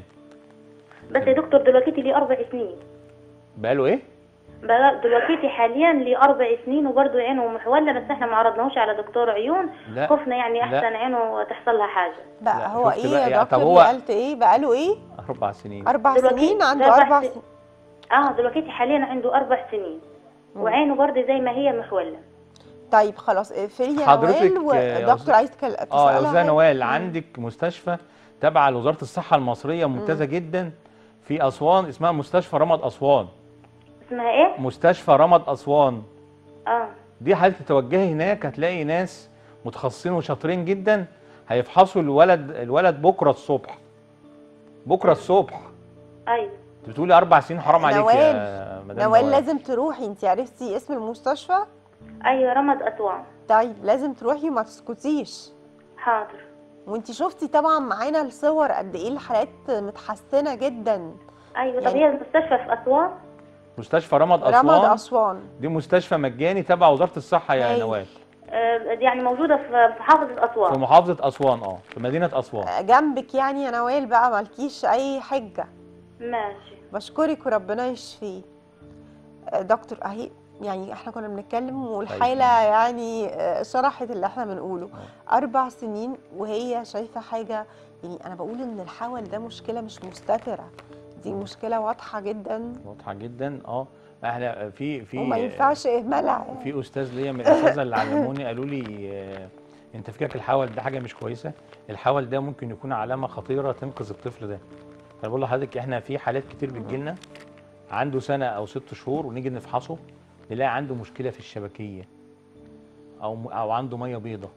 Speaker 3: بس يا دكتور دلوقتي لي أربع سنين
Speaker 2: بقاله ايه؟
Speaker 3: بقى دلوقتي حاليا لي أربع سنين وبرضه عينه محولة بس احنا ما عرضناهوش على دكتور عيون
Speaker 2: لا
Speaker 3: خفنا يعني
Speaker 2: لا.
Speaker 3: أحسن عينه تحصل لها حاجة
Speaker 1: بقى
Speaker 2: لا،
Speaker 1: هو
Speaker 2: شفت
Speaker 1: إيه
Speaker 2: بقى
Speaker 1: يا
Speaker 2: يعني- طب
Speaker 1: دكتور
Speaker 2: هو-
Speaker 1: هو... قلت إيه بقاله إيه
Speaker 2: اربع سنين
Speaker 1: أربع
Speaker 3: دلوقتي
Speaker 1: سنين عنده
Speaker 3: أربع
Speaker 1: أربع
Speaker 3: سنين.
Speaker 1: سنين
Speaker 3: اه دلوقتي حاليا عنده أربع سنين وعينه برضه زي ما هي محولة
Speaker 1: طيب خلاص اقفلي يا
Speaker 2: حضرتك،
Speaker 1: نوال
Speaker 2: آه، يا
Speaker 1: ودكتور عايز تكل-
Speaker 2: اه يا
Speaker 1: تسألها
Speaker 2: استاذه
Speaker 1: حاجة؟
Speaker 2: نوال
Speaker 1: مم.
Speaker 2: عندك مستشفى تابعه لوزاره الصحه المصريه ممتازه جدا في اسوان اسمها مستشفى رمض اسوان
Speaker 3: اسمها ايه؟
Speaker 2: مستشفى رمض اسوان
Speaker 3: اه
Speaker 2: دي حضرتك تتوجهي هناك هتلاقي ناس متخصصين وشاطرين جدا هيفحصوا الولد الولد بكره الصبح بكره الصبح
Speaker 3: ايوه
Speaker 2: انت بتقولي اربع سنين حرام عليك
Speaker 1: نوال،
Speaker 2: يا مدام
Speaker 1: نوال لازم تروحي انت عرفتي اسم المستشفى
Speaker 3: ايوه رمض أسوان
Speaker 1: طيب لازم تروحي وما تسكتيش
Speaker 3: حاضر
Speaker 1: وانت شفتي طبعا معانا الصور قد ايه الحالات متحسنه جدا
Speaker 3: ايوه طب
Speaker 1: يعني-
Speaker 3: هي المستشفى في أسوان
Speaker 2: مستشفى رمض اسوان
Speaker 1: رمض اسوان
Speaker 2: دي مستشفى مجاني تبع وزاره الصحه يا
Speaker 1: هايل.
Speaker 2: نوال
Speaker 3: آه يعني موجودة في في محافظة
Speaker 2: في
Speaker 3: أسوان
Speaker 2: محافظه اسوان اه في مدينه اسوان
Speaker 1: جنبك يعني يا نوال بقى مالكيش اي حجه
Speaker 3: ماشي
Speaker 1: بشكرك وربنا يشفيه آه، دكتور اهي يعني احنا كنا بنتكلم والحاله يعني آه، شرحت اللي احنا بنقوله اربع سنين وهي شايفه حاجه يعني انا بقول ان الحول ده مشكله مش مستتره دي مشكله واضحه جدا
Speaker 2: واضحه جدا اه احنا في في
Speaker 1: وما ينفعش اهمالها يعني.
Speaker 2: في استاذ ليا من الاساتذه اللي علموني قالوا لي آه، انت فكرك الحول ده حاجه مش كويسه الحول ده ممكن يكون علامه خطيره تنقذ الطفل ده انا بقول لحضرتك احنا في حالات كتير بتجيلنا عنده سنه او ست شهور ونيجي نفحصه نلاقي عنده مشكله في الشبكيه او او عنده ميه بيضه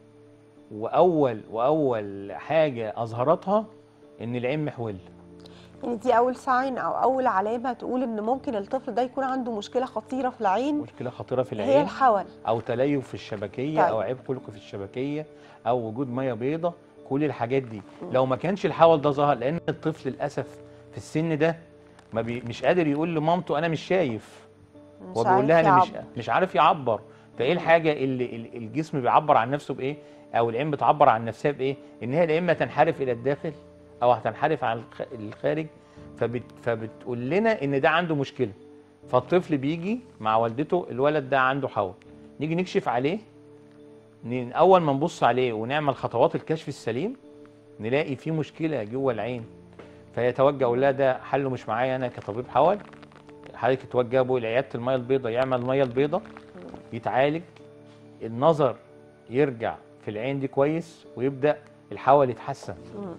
Speaker 2: واول واول حاجه اظهرتها ان العين محول
Speaker 1: يعني دي اول ساين او اول علامه تقول ان ممكن الطفل ده يكون عنده مشكله خطيره في العين
Speaker 2: مشكله خطيره في
Speaker 1: هي
Speaker 2: العين
Speaker 1: الحول
Speaker 2: او تليف في الشبكيه
Speaker 1: طيب.
Speaker 2: او عيب خلق في الشبكيه او وجود ميه بيضة كل الحاجات دي لو ما كانش الحول ده ظهر لان الطفل للاسف في السن ده ما بي مش قادر يقول لمامته انا مش شايف
Speaker 1: مش
Speaker 2: هو بيقول لها
Speaker 1: عارف
Speaker 2: انا مش
Speaker 1: يعبر.
Speaker 2: مش عارف يعبر فايه الحاجه اللي ال- الجسم بيعبر عن نفسه بايه او العين بتعبر عن نفسها بايه ان هي يا اما تنحرف الى الداخل او هتنحرف على الخ- الخارج فبت فبتقول لنا ان ده عنده مشكله فالطفل بيجي مع والدته الولد ده عنده حول نيجي نكشف عليه ن- اول ما نبص عليه ونعمل خطوات الكشف السليم نلاقي في مشكله جوه العين فيتوجه يقول لها ده حله مش معايا انا كطبيب حول حضرتك توجه ابوه لعياده الميه البيضاء يعمل الميه البيضاء يتعالج النظر يرجع في العين دي كويس ويبدا الحول يتحسن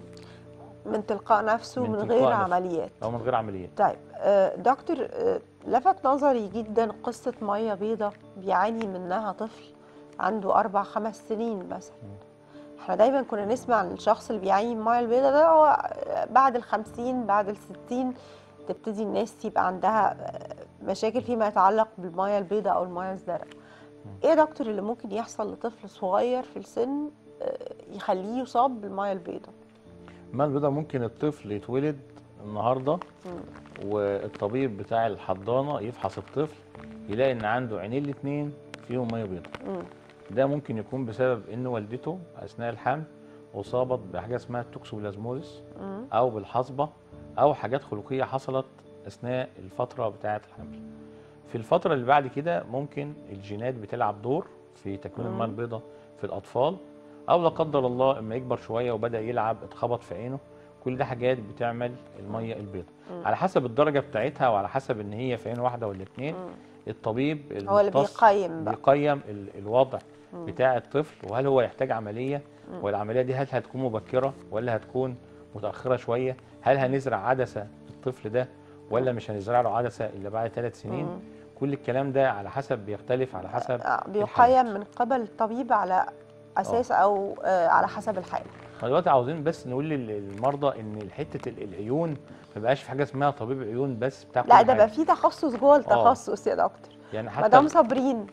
Speaker 1: من تلقاء نفسه
Speaker 2: من
Speaker 1: من,
Speaker 2: تلقاء
Speaker 1: غير
Speaker 2: نفسه.
Speaker 1: عمليات
Speaker 2: او من غير عمليات
Speaker 1: طيب آه، دكتور آه، لفت نظري جدا قصة مية بيضة بيعاني منها طفل عنده أربع خمس سنين مثلا احنا دايما كنا نسمع عن الشخص اللي بيعاني من الميه البيضاء ده هو بعد الخمسين بعد الستين تبتدي الناس يبقى عندها مشاكل فيما يتعلق بالميه البيضاء او الميه الزرقاء ايه يا دكتور اللي ممكن يحصل لطفل صغير في السن آه، يخليه يصاب بالميه البيضاء
Speaker 2: الماء البيضاء ممكن الطفل يتولد النهارده
Speaker 1: مم.
Speaker 2: والطبيب بتاع الحضانه يفحص الطفل يلاقي ان عنده عينين الاثنين فيهم ميه بيضاء
Speaker 1: مم.
Speaker 2: ده ممكن يكون بسبب ان والدته اثناء الحمل اصابت بحاجه اسمها التوكسوبلازموزيس
Speaker 1: مم.
Speaker 2: او بالحصبه او حاجات خلقيه حصلت اثناء الفتره بتاعه الحمل في الفتره اللي بعد كده ممكن الجينات بتلعب دور في تكوين
Speaker 1: مم.
Speaker 2: الماء البيضاء في الاطفال او لا قدر الله اما يكبر شويه وبدا يلعب اتخبط في عينه كل ده حاجات بتعمل الميه البيضاء
Speaker 1: مم.
Speaker 2: على حسب الدرجه بتاعتها وعلى حسب ان هي في عين واحده ولا اتنين
Speaker 1: مم.
Speaker 2: الطبيب
Speaker 1: هو اللي
Speaker 2: المختص
Speaker 1: بيقيم بقى
Speaker 2: بيقيم ال- الوضع
Speaker 1: مم.
Speaker 2: بتاع الطفل وهل هو يحتاج عمليه
Speaker 1: مم.
Speaker 2: والعمليه دي هل هتكون مبكره ولا هتكون متاخره شويه هل هنزرع عدسه الطفل ده ولا مش هنزرع له عدسه الا بعد ثلاث سنين
Speaker 1: مم.
Speaker 2: كل الكلام ده على حسب بيختلف على حسب
Speaker 1: آه، بيقيم
Speaker 2: الحالة.
Speaker 1: من قبل الطبيب على اساس او آه، على حسب الحاله
Speaker 2: دلوقتي عاوزين بس نقول لل- للمرضى ان حته ال- العيون ما بقاش في حاجه اسمها طبيب عيون بس بتاع
Speaker 1: لا
Speaker 2: كل
Speaker 1: ده بقى
Speaker 2: حاجة.
Speaker 1: في تخصص جوه التخصص يا دكتور
Speaker 2: يعني حتى
Speaker 1: مدام صابرين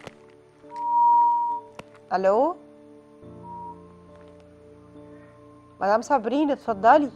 Speaker 1: الو مدام صابرين اتفضلي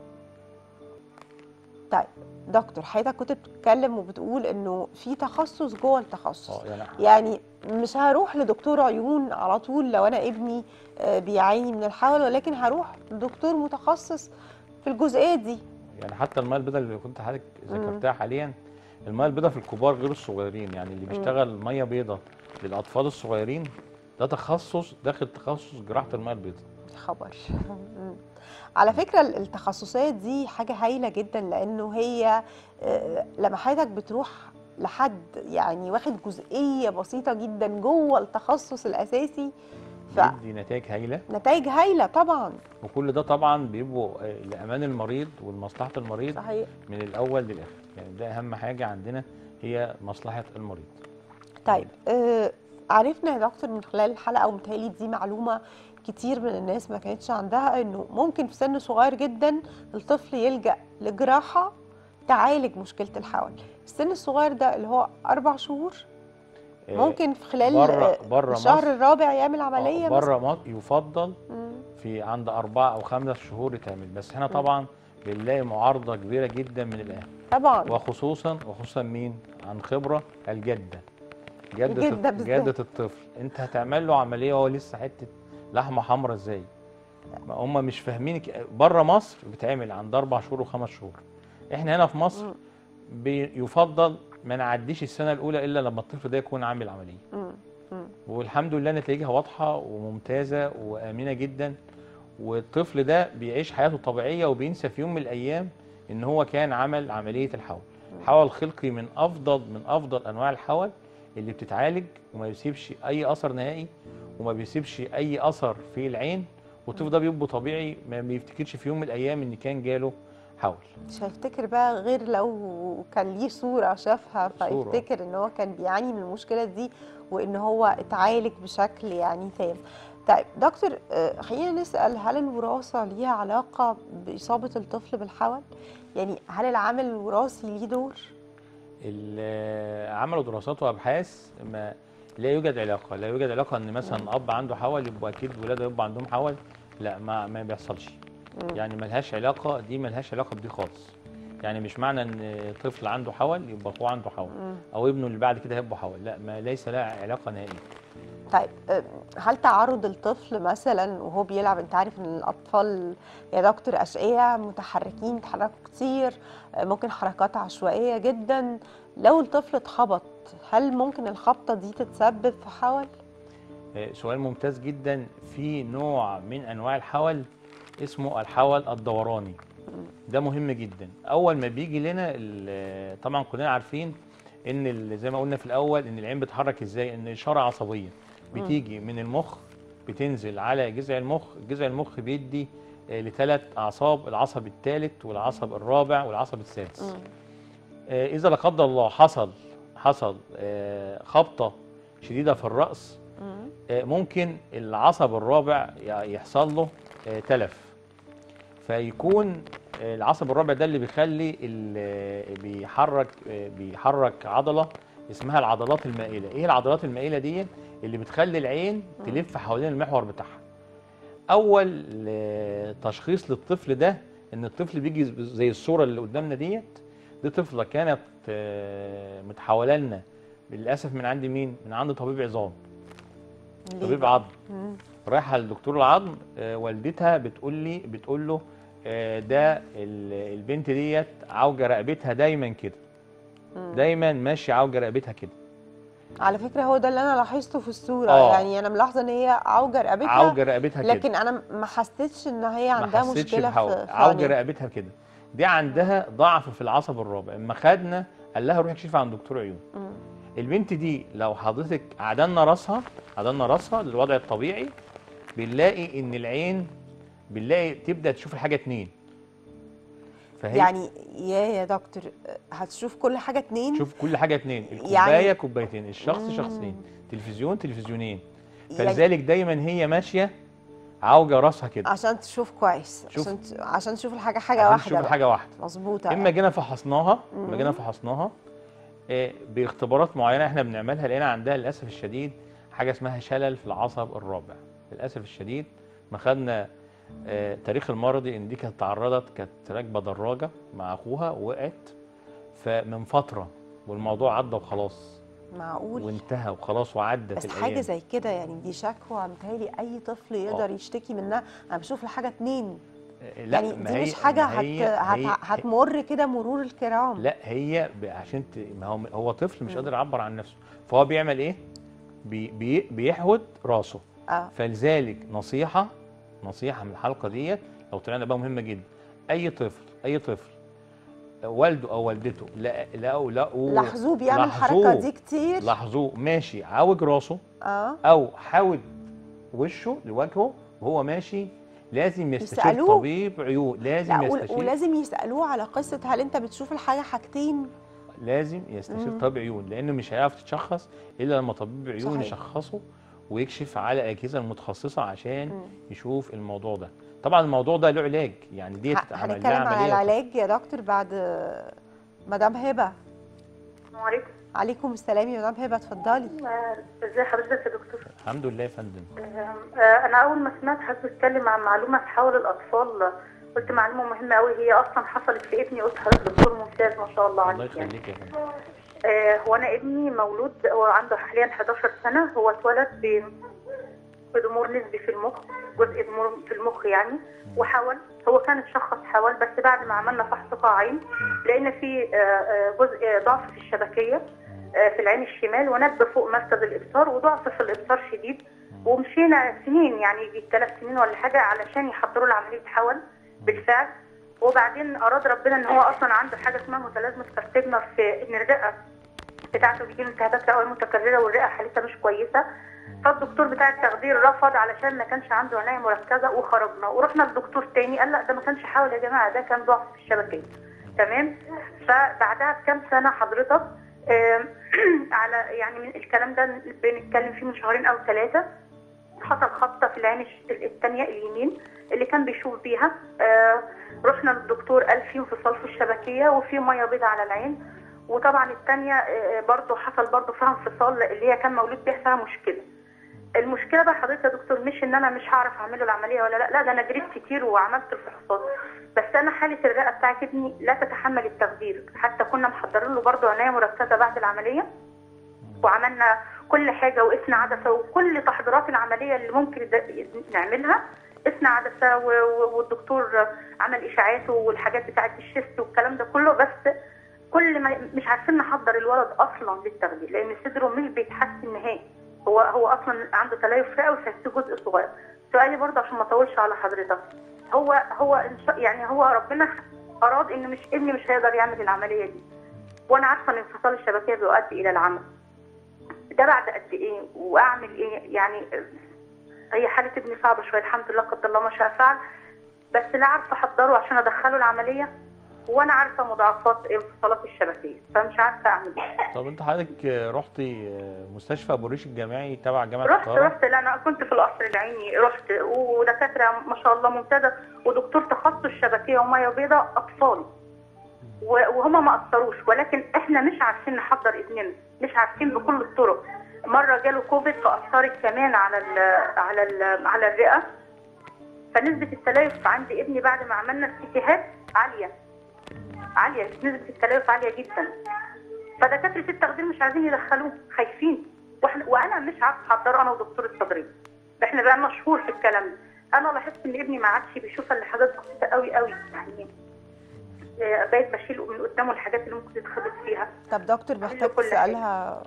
Speaker 1: طيب دكتور حضرتك كنت بتتكلم وبتقول انه في تخصص جوه التخصص
Speaker 2: اه يعني
Speaker 1: يعني مش هروح لدكتور عيون على طول لو انا ابني آه، بيعاني من الحول ولكن هروح لدكتور متخصص في الجزئيه دي
Speaker 2: يعني حتى الماء البيضاء اللي كنت حضرتك
Speaker 1: مم.
Speaker 2: ذكرتها حاليا الماء البيضاء في الكبار غير الصغيرين يعني اللي بيشتغل ميه بيضاء للاطفال الصغيرين ده تخصص داخل تخصص جراحه الماء البيضاء
Speaker 1: خبر مم. على فكرة ال- التخصصات دي حاجة هايلة جدا لأنه هي آه، لما حضرتك بتروح لحد يعني واخد جزئية بسيطة جدا جوه التخصص الأساسي
Speaker 2: بيدي نتائج هايله
Speaker 1: فنتائج هايلة طبعا
Speaker 2: وكل ده طبعا بيبقوا آه، لامان المريض ولمصلحه المريض
Speaker 1: صحيح
Speaker 2: من الاول للاخر يعني ده اهم حاجه عندنا هي مصلحه المريض
Speaker 1: طيب آه، عرفنا يا دكتور من خلال الحلقة ومتهيألي دي معلومة كتير من الناس ما كانتش عندها انه ممكن في سن صغير جدا الطفل يلجأ لجراحة تعالج مشكلة الحول السن الصغير ده اللي هو أربع شهور
Speaker 2: آه،
Speaker 1: ممكن في خلال
Speaker 2: بره
Speaker 1: آه،
Speaker 2: بره
Speaker 1: الشهر
Speaker 2: مصر
Speaker 1: الرابع يعمل عملية
Speaker 2: آه،
Speaker 1: مثلا
Speaker 2: بره مصر يفضل
Speaker 1: مم.
Speaker 2: في عند أربعة أو خمس شهور يتعمل بس احنا طبعا بنلاقي معارضة كبيرة جدا من الأهل
Speaker 1: طبعا
Speaker 2: وخصوصا وخصوصا مين عن خبرة الجدة جدة
Speaker 1: الجدة
Speaker 2: الط-
Speaker 1: بالذات.
Speaker 2: جدة الطفل انت هتعمل له عملية وهو لسه حتة لحمة حمراء ازاي ما هم مش فاهمين بره مصر بتعمل عند أربع شهور وخمس شهور احنا هنا في مصر
Speaker 1: مم.
Speaker 2: بيفضل ما نعديش السنة الأولى إلا لما الطفل ده يكون عامل عملية
Speaker 1: مم. مم.
Speaker 2: والحمد لله نتائجها واضحه وممتازه وامنه جدا والطفل ده بيعيش حياته طبيعيه وبينسى في يوم من الايام ان هو كان عمل عمليه الحول الحول الخلقي من افضل من افضل انواع الحول اللي بتتعالج وما بيسيبش اي اثر نهائي وما بيسيبش اي اثر في العين والطفل ده بيبقى طبيعي ما بيفتكرش في يوم من الايام ان كان جاله حول
Speaker 1: مش هيفتكر بقى غير لو كان ليه صورة شافها
Speaker 2: صورة.
Speaker 1: فيفتكر ان هو كان بيعاني من المشكلة دي وان هو اتعالج بشكل يعني تام طيب دكتور آه، خلينا نسأل هل الوراثة ليها علاقة بإصابة الطفل بالحول؟ يعني هل العامل الوراثي ليه دور؟
Speaker 2: ال- عملوا دراسات وابحاث ما لا يوجد علاقه لا يوجد علاقه ان مثلا اب عنده حول يبقى اكيد ولاده يبقى عندهم حول لا ما ما بيحصلش
Speaker 1: مم.
Speaker 2: يعني ملهاش علاقه دي ملهاش علاقه بدي خالص يعني مش معنى ان طفل عنده حول يبقى اخوه عنده حول
Speaker 1: مم.
Speaker 2: او ابنه اللي بعد كده هيبقى حول لا ما ليس لها علاقه نهائيه
Speaker 1: طيب آه، هل تعرض الطفل مثلا وهو بيلعب انت عارف ان الاطفال يا دكتور اشقياء متحركين يتحركوا كتير آه، ممكن حركات عشوائيه جدا لو الطفل اتخبط هل ممكن الخبطه دي تتسبب في حول؟
Speaker 2: آه، سؤال ممتاز جدا في نوع من انواع الحول اسمه الحول الدوراني ده مهم جدا اول ما بيجي لنا ال- طبعا كلنا عارفين ان ال- زي ما قلنا في الاول ان العين بتتحرك ازاي ان اشاره عصبيه بتيجي من المخ بتنزل على جذع المخ جذع المخ بيدي لثلاث اعصاب العصب الثالث والعصب الرابع والعصب السادس
Speaker 1: مم.
Speaker 2: آه، اذا لا قدر الله حصل حصل آه، خبطه شديده في الراس
Speaker 1: مم.
Speaker 2: آه، ممكن العصب الرابع ي- يحصل له آه، تلف فيكون آه، العصب الرابع ده اللي بيخلي ال- بيحرك آه، بيحرك عضله اسمها العضلات المائله ايه العضلات المائله دي اللي بتخلي العين تلف حوالين المحور بتاعها اول آه، تشخيص للطفل ده ان الطفل بيجي زي الصوره اللي قدامنا ديت دي طفله كانت آه، متحوله لنا للاسف من عند مين من عند طبيب عظام
Speaker 1: ليه
Speaker 2: طبيب
Speaker 1: بقى؟
Speaker 2: عظم
Speaker 1: مم.
Speaker 2: رايحه لدكتور العظم آه، والدتها بتقول لي بتقول له آه، ده ال- البنت ديت عوجه رقبتها دايما كده
Speaker 1: مم.
Speaker 2: دايما ماشيه عوجه رقبتها كده
Speaker 1: على فكره هو ده اللي انا لاحظته في الصوره
Speaker 2: آه.
Speaker 1: يعني انا ملاحظه ان هي عوجه رقبتها
Speaker 2: عوجه رقبتها كده
Speaker 1: لكن انا ما حسيتش ان هي
Speaker 2: ما
Speaker 1: عندها
Speaker 2: حسيتش
Speaker 1: مشكله
Speaker 2: بحوجة.
Speaker 1: في في
Speaker 2: عوجه
Speaker 1: عينيها.
Speaker 2: رقبتها كده دي عندها ضعف في العصب الرابع اما خدنا قال لها روحي اكشفي عند دكتور عيون
Speaker 1: مم.
Speaker 2: البنت دي لو حضرتك عدلنا راسها عدلنا راسها للوضع الطبيعي بنلاقي ان العين بنلاقي تبدا تشوف الحاجه اتنين فهي
Speaker 1: يعني يا يا دكتور هتشوف كل حاجه اتنين
Speaker 2: شوف كل حاجه اتنين الكوبايه
Speaker 1: يعني-
Speaker 2: كوبايتين الشخص
Speaker 1: مم.
Speaker 2: شخصين تلفزيون تلفزيونين
Speaker 1: يعني
Speaker 2: فلذلك دايما هي ماشيه عوجه راسها كده
Speaker 1: عشان تشوف كويس
Speaker 2: شوف.
Speaker 1: عشان ت- عشان تشوف الحاجه حاجه
Speaker 2: عشان
Speaker 1: واحده
Speaker 2: تشوف
Speaker 1: بقى.
Speaker 2: حاجه واحده
Speaker 1: مظبوطه
Speaker 2: اما جينا فحصناها
Speaker 1: مم.
Speaker 2: اما جينا فحصناها آه، باختبارات معينه احنا بنعملها لقينا عندها للاسف الشديد حاجه اسمها شلل في العصب الرابع للاسف الشديد ما خدنا آه، تاريخ المرضي ان دي كانت تعرضت كانت راكبه دراجه مع اخوها وقعت فمن فتره والموضوع عدى وخلاص
Speaker 1: معقول
Speaker 2: وانتهى وخلاص وعدت
Speaker 1: بس
Speaker 2: الايام
Speaker 1: حاجه زي كده يعني دي شكوى متهيألي اي طفل يقدر يشتكي منها انا بشوف الحاجه اتنين
Speaker 2: آه، لا
Speaker 1: يعني
Speaker 2: ما
Speaker 1: دي
Speaker 2: هي-
Speaker 1: مش حاجه
Speaker 2: ما
Speaker 1: هت...
Speaker 2: هي-
Speaker 1: هت...
Speaker 2: هي-
Speaker 1: هتمر كده مرور الكرام
Speaker 2: لا هي ب- عشان ت... ما هو هو طفل مش
Speaker 1: مم.
Speaker 2: قادر يعبر عن نفسه فهو بيعمل ايه بي... بي... بيحود راسه
Speaker 1: اه
Speaker 2: فلذلك نصيحه نصيحه من الحلقه ديت لو طلعنا بقى مهمه جدا اي طفل اي طفل والده او والدته لا لقوا لقوا
Speaker 1: لاحظوه بيعمل الحركه
Speaker 2: لاحظوه-
Speaker 1: دي كتير
Speaker 2: لاحظوه ماشي عاوج راسه
Speaker 1: اه
Speaker 2: او حاود وشه لوجهه وهو ماشي لازم يستشير
Speaker 1: يسألوه.
Speaker 2: طبيب عيون لازم
Speaker 1: لا وال-
Speaker 2: يستشير
Speaker 1: ولازم يسالوه على قصه هل انت بتشوف الحاجه حاجتين
Speaker 2: لازم يستشير
Speaker 1: مم.
Speaker 2: طبيب عيون لانه مش هيعرف يتشخص الا لما طبيب عيون
Speaker 1: صحيح.
Speaker 2: يشخصه ويكشف على الاجهزه المتخصصه عشان
Speaker 1: مم.
Speaker 2: يشوف الموضوع ده طبعا الموضوع ده له علاج يعني ديت
Speaker 1: ه-
Speaker 2: عمل لها
Speaker 1: هنتكلم على
Speaker 2: عملية
Speaker 1: العلاج يا دكتور بعد مدام هبه
Speaker 3: السلام عليكم
Speaker 1: عليكم السلام يا مدام هبه اتفضلي
Speaker 3: آه، ازي حضرتك يا دكتور
Speaker 2: الحمد لله يا فندم
Speaker 3: آه، انا اول ما سمعت حضرتك بتتكلم عن معلومه في حول الاطفال قلت معلومه مهمه قوي هي اصلا حصلت في ابني قلت حضرتك دكتور ممتاز ما شاء الله
Speaker 2: الله
Speaker 3: عليك يعني
Speaker 2: يخليك يا فندم
Speaker 3: آه، هو انا ابني مولود هو عنده حاليا 11 سنه هو اتولد ب بضمور نسبي في المخ جزء ضمور في المخ يعني وحول هو كان اتشخص حول بس بعد ما عملنا فحص قاعين لقينا في آه، آه، جزء ضعف في الشبكيه آه، في العين الشمال ونب فوق مركز الابصار وضعف في الابصار شديد ومشينا سنين يعني يجي ثلاث سنين ولا حاجه علشان يحضروا له عمليه حول بالفعل وبعدين اراد ربنا ان هو اصلا عنده حاجه اسمها متلازمه كارتيجنر في ان الرئه بتاعته بيجي له التهابات رئويه متكرره والرئه حالتها مش كويسه فالدكتور بتاع التخدير رفض علشان ما كانش عنده عنايه مركزه وخرجنا ورحنا لدكتور تاني قال لا ده ما كانش حاول يا جماعه ده كان ضعف في الشبكيه تمام فبعدها بكام سنه حضرتك آم، على يعني من الكلام ده بنتكلم فيه من شهرين او ثلاثه حصل خبطه في العين الش- الثانيه اليمين اللي كان بيشوف بيها آه، رحنا للدكتور قال في انفصال في الشبكيه وفي ميه بيضاء على العين وطبعا الثانيه برضه حصل برضه فيها انفصال اللي هي كان مولود بيها فيها مشكله المشكله بقى حضرتك يا دكتور مش ان انا مش هعرف اعمل له العمليه ولا لا لا ده انا جريت كتير وعملت الفحوصات بس انا حاله الرئه بتاعت ابني لا تتحمل التخدير حتى كنا محضرين له برضه عنايه مركزه بعد العمليه وعملنا كل حاجه وقسنا عدسه وكل تحضيرات العمليه اللي ممكن د- نعملها قسنا عدسه و- و- والدكتور عمل اشاعاته والحاجات بتاعت الشيست والكلام ده كله بس كل ما مش عارفين نحضر الولد اصلا للتخدير لان صدره مش بيتحسن نهائي هو هو اصلا عنده تليف رئوي فيه جزء صغير سؤالي برضه عشان ما اطولش على حضرتك هو هو إن شاء- يعني هو ربنا اراد ان مش ابني مش هيقدر يعمل العمليه دي وانا عارفه ان انفصال الشبكيه بيؤدي الى العمى ده بعد قد ايه واعمل ايه يعني هي حاله ابني صعبه شويه الحمد لله قدر الله ما شاء فعل بس لا عارفه احضره عشان ادخله العمليه وانا عارفه مضاعفات انفصالات الشبكيه فمش عارفه اعمل ايه
Speaker 2: طب انت حضرتك آه، رحتي آه، مستشفى ابو الريش الجامعي تبع جامعه
Speaker 3: رحت
Speaker 2: القاهره
Speaker 3: رحت لا انا كنت في القصر العيني رحت ودكاتره ما شاء الله ممتازه ودكتور تخصص شبكيه وميه بيضاء اطفال و- وهما ما قصروش ولكن احنا مش عارفين نحضر ابننا مش عارفين بكل الطرق مره جاله كوفيد فاثرت كمان على ال على ال على الرئه فنسبه التليف عند ابني بعد ما عملنا استيكيهات عاليه عاليه نسبه التليف عاليه جدا فدكاتره التخدير مش عايزين يدخلوه خايفين واحنا وانا مش عارفه احضره انا ودكتور التدريب احنا بقى شهور في الكلام ده انا لاحظت ان ابني ما عادش بيشوف الا حاجات بسيطه قوي قوي يعني آه، بقيت بشيل من قدامه الحاجات اللي ممكن تتخبط فيها
Speaker 1: طب دكتور محتاج
Speaker 3: كل حاجة.
Speaker 1: تسالها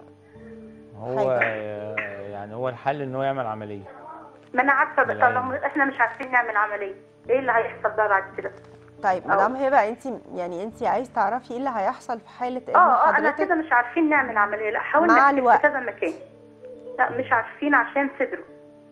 Speaker 2: هو
Speaker 1: حاجة.
Speaker 2: آه، يعني هو الحل ان هو يعمل عمليه
Speaker 3: ما انا عارفه بس
Speaker 2: بالعين.
Speaker 3: لما احنا مش عارفين نعمل عمليه ايه اللي هيحصل بقى بعد كده
Speaker 1: طيب
Speaker 3: أو-
Speaker 1: مدام هبه انت يعني انت عايز تعرفي ايه اللي هيحصل في حاله ابن
Speaker 3: اه اه انا
Speaker 1: حضرتك
Speaker 3: كده مش عارفين نعمل عمليه لا
Speaker 1: مع
Speaker 3: حاولنا نكتب
Speaker 1: الوقت.
Speaker 3: في كذا مكان لا مش عارفين عشان صدره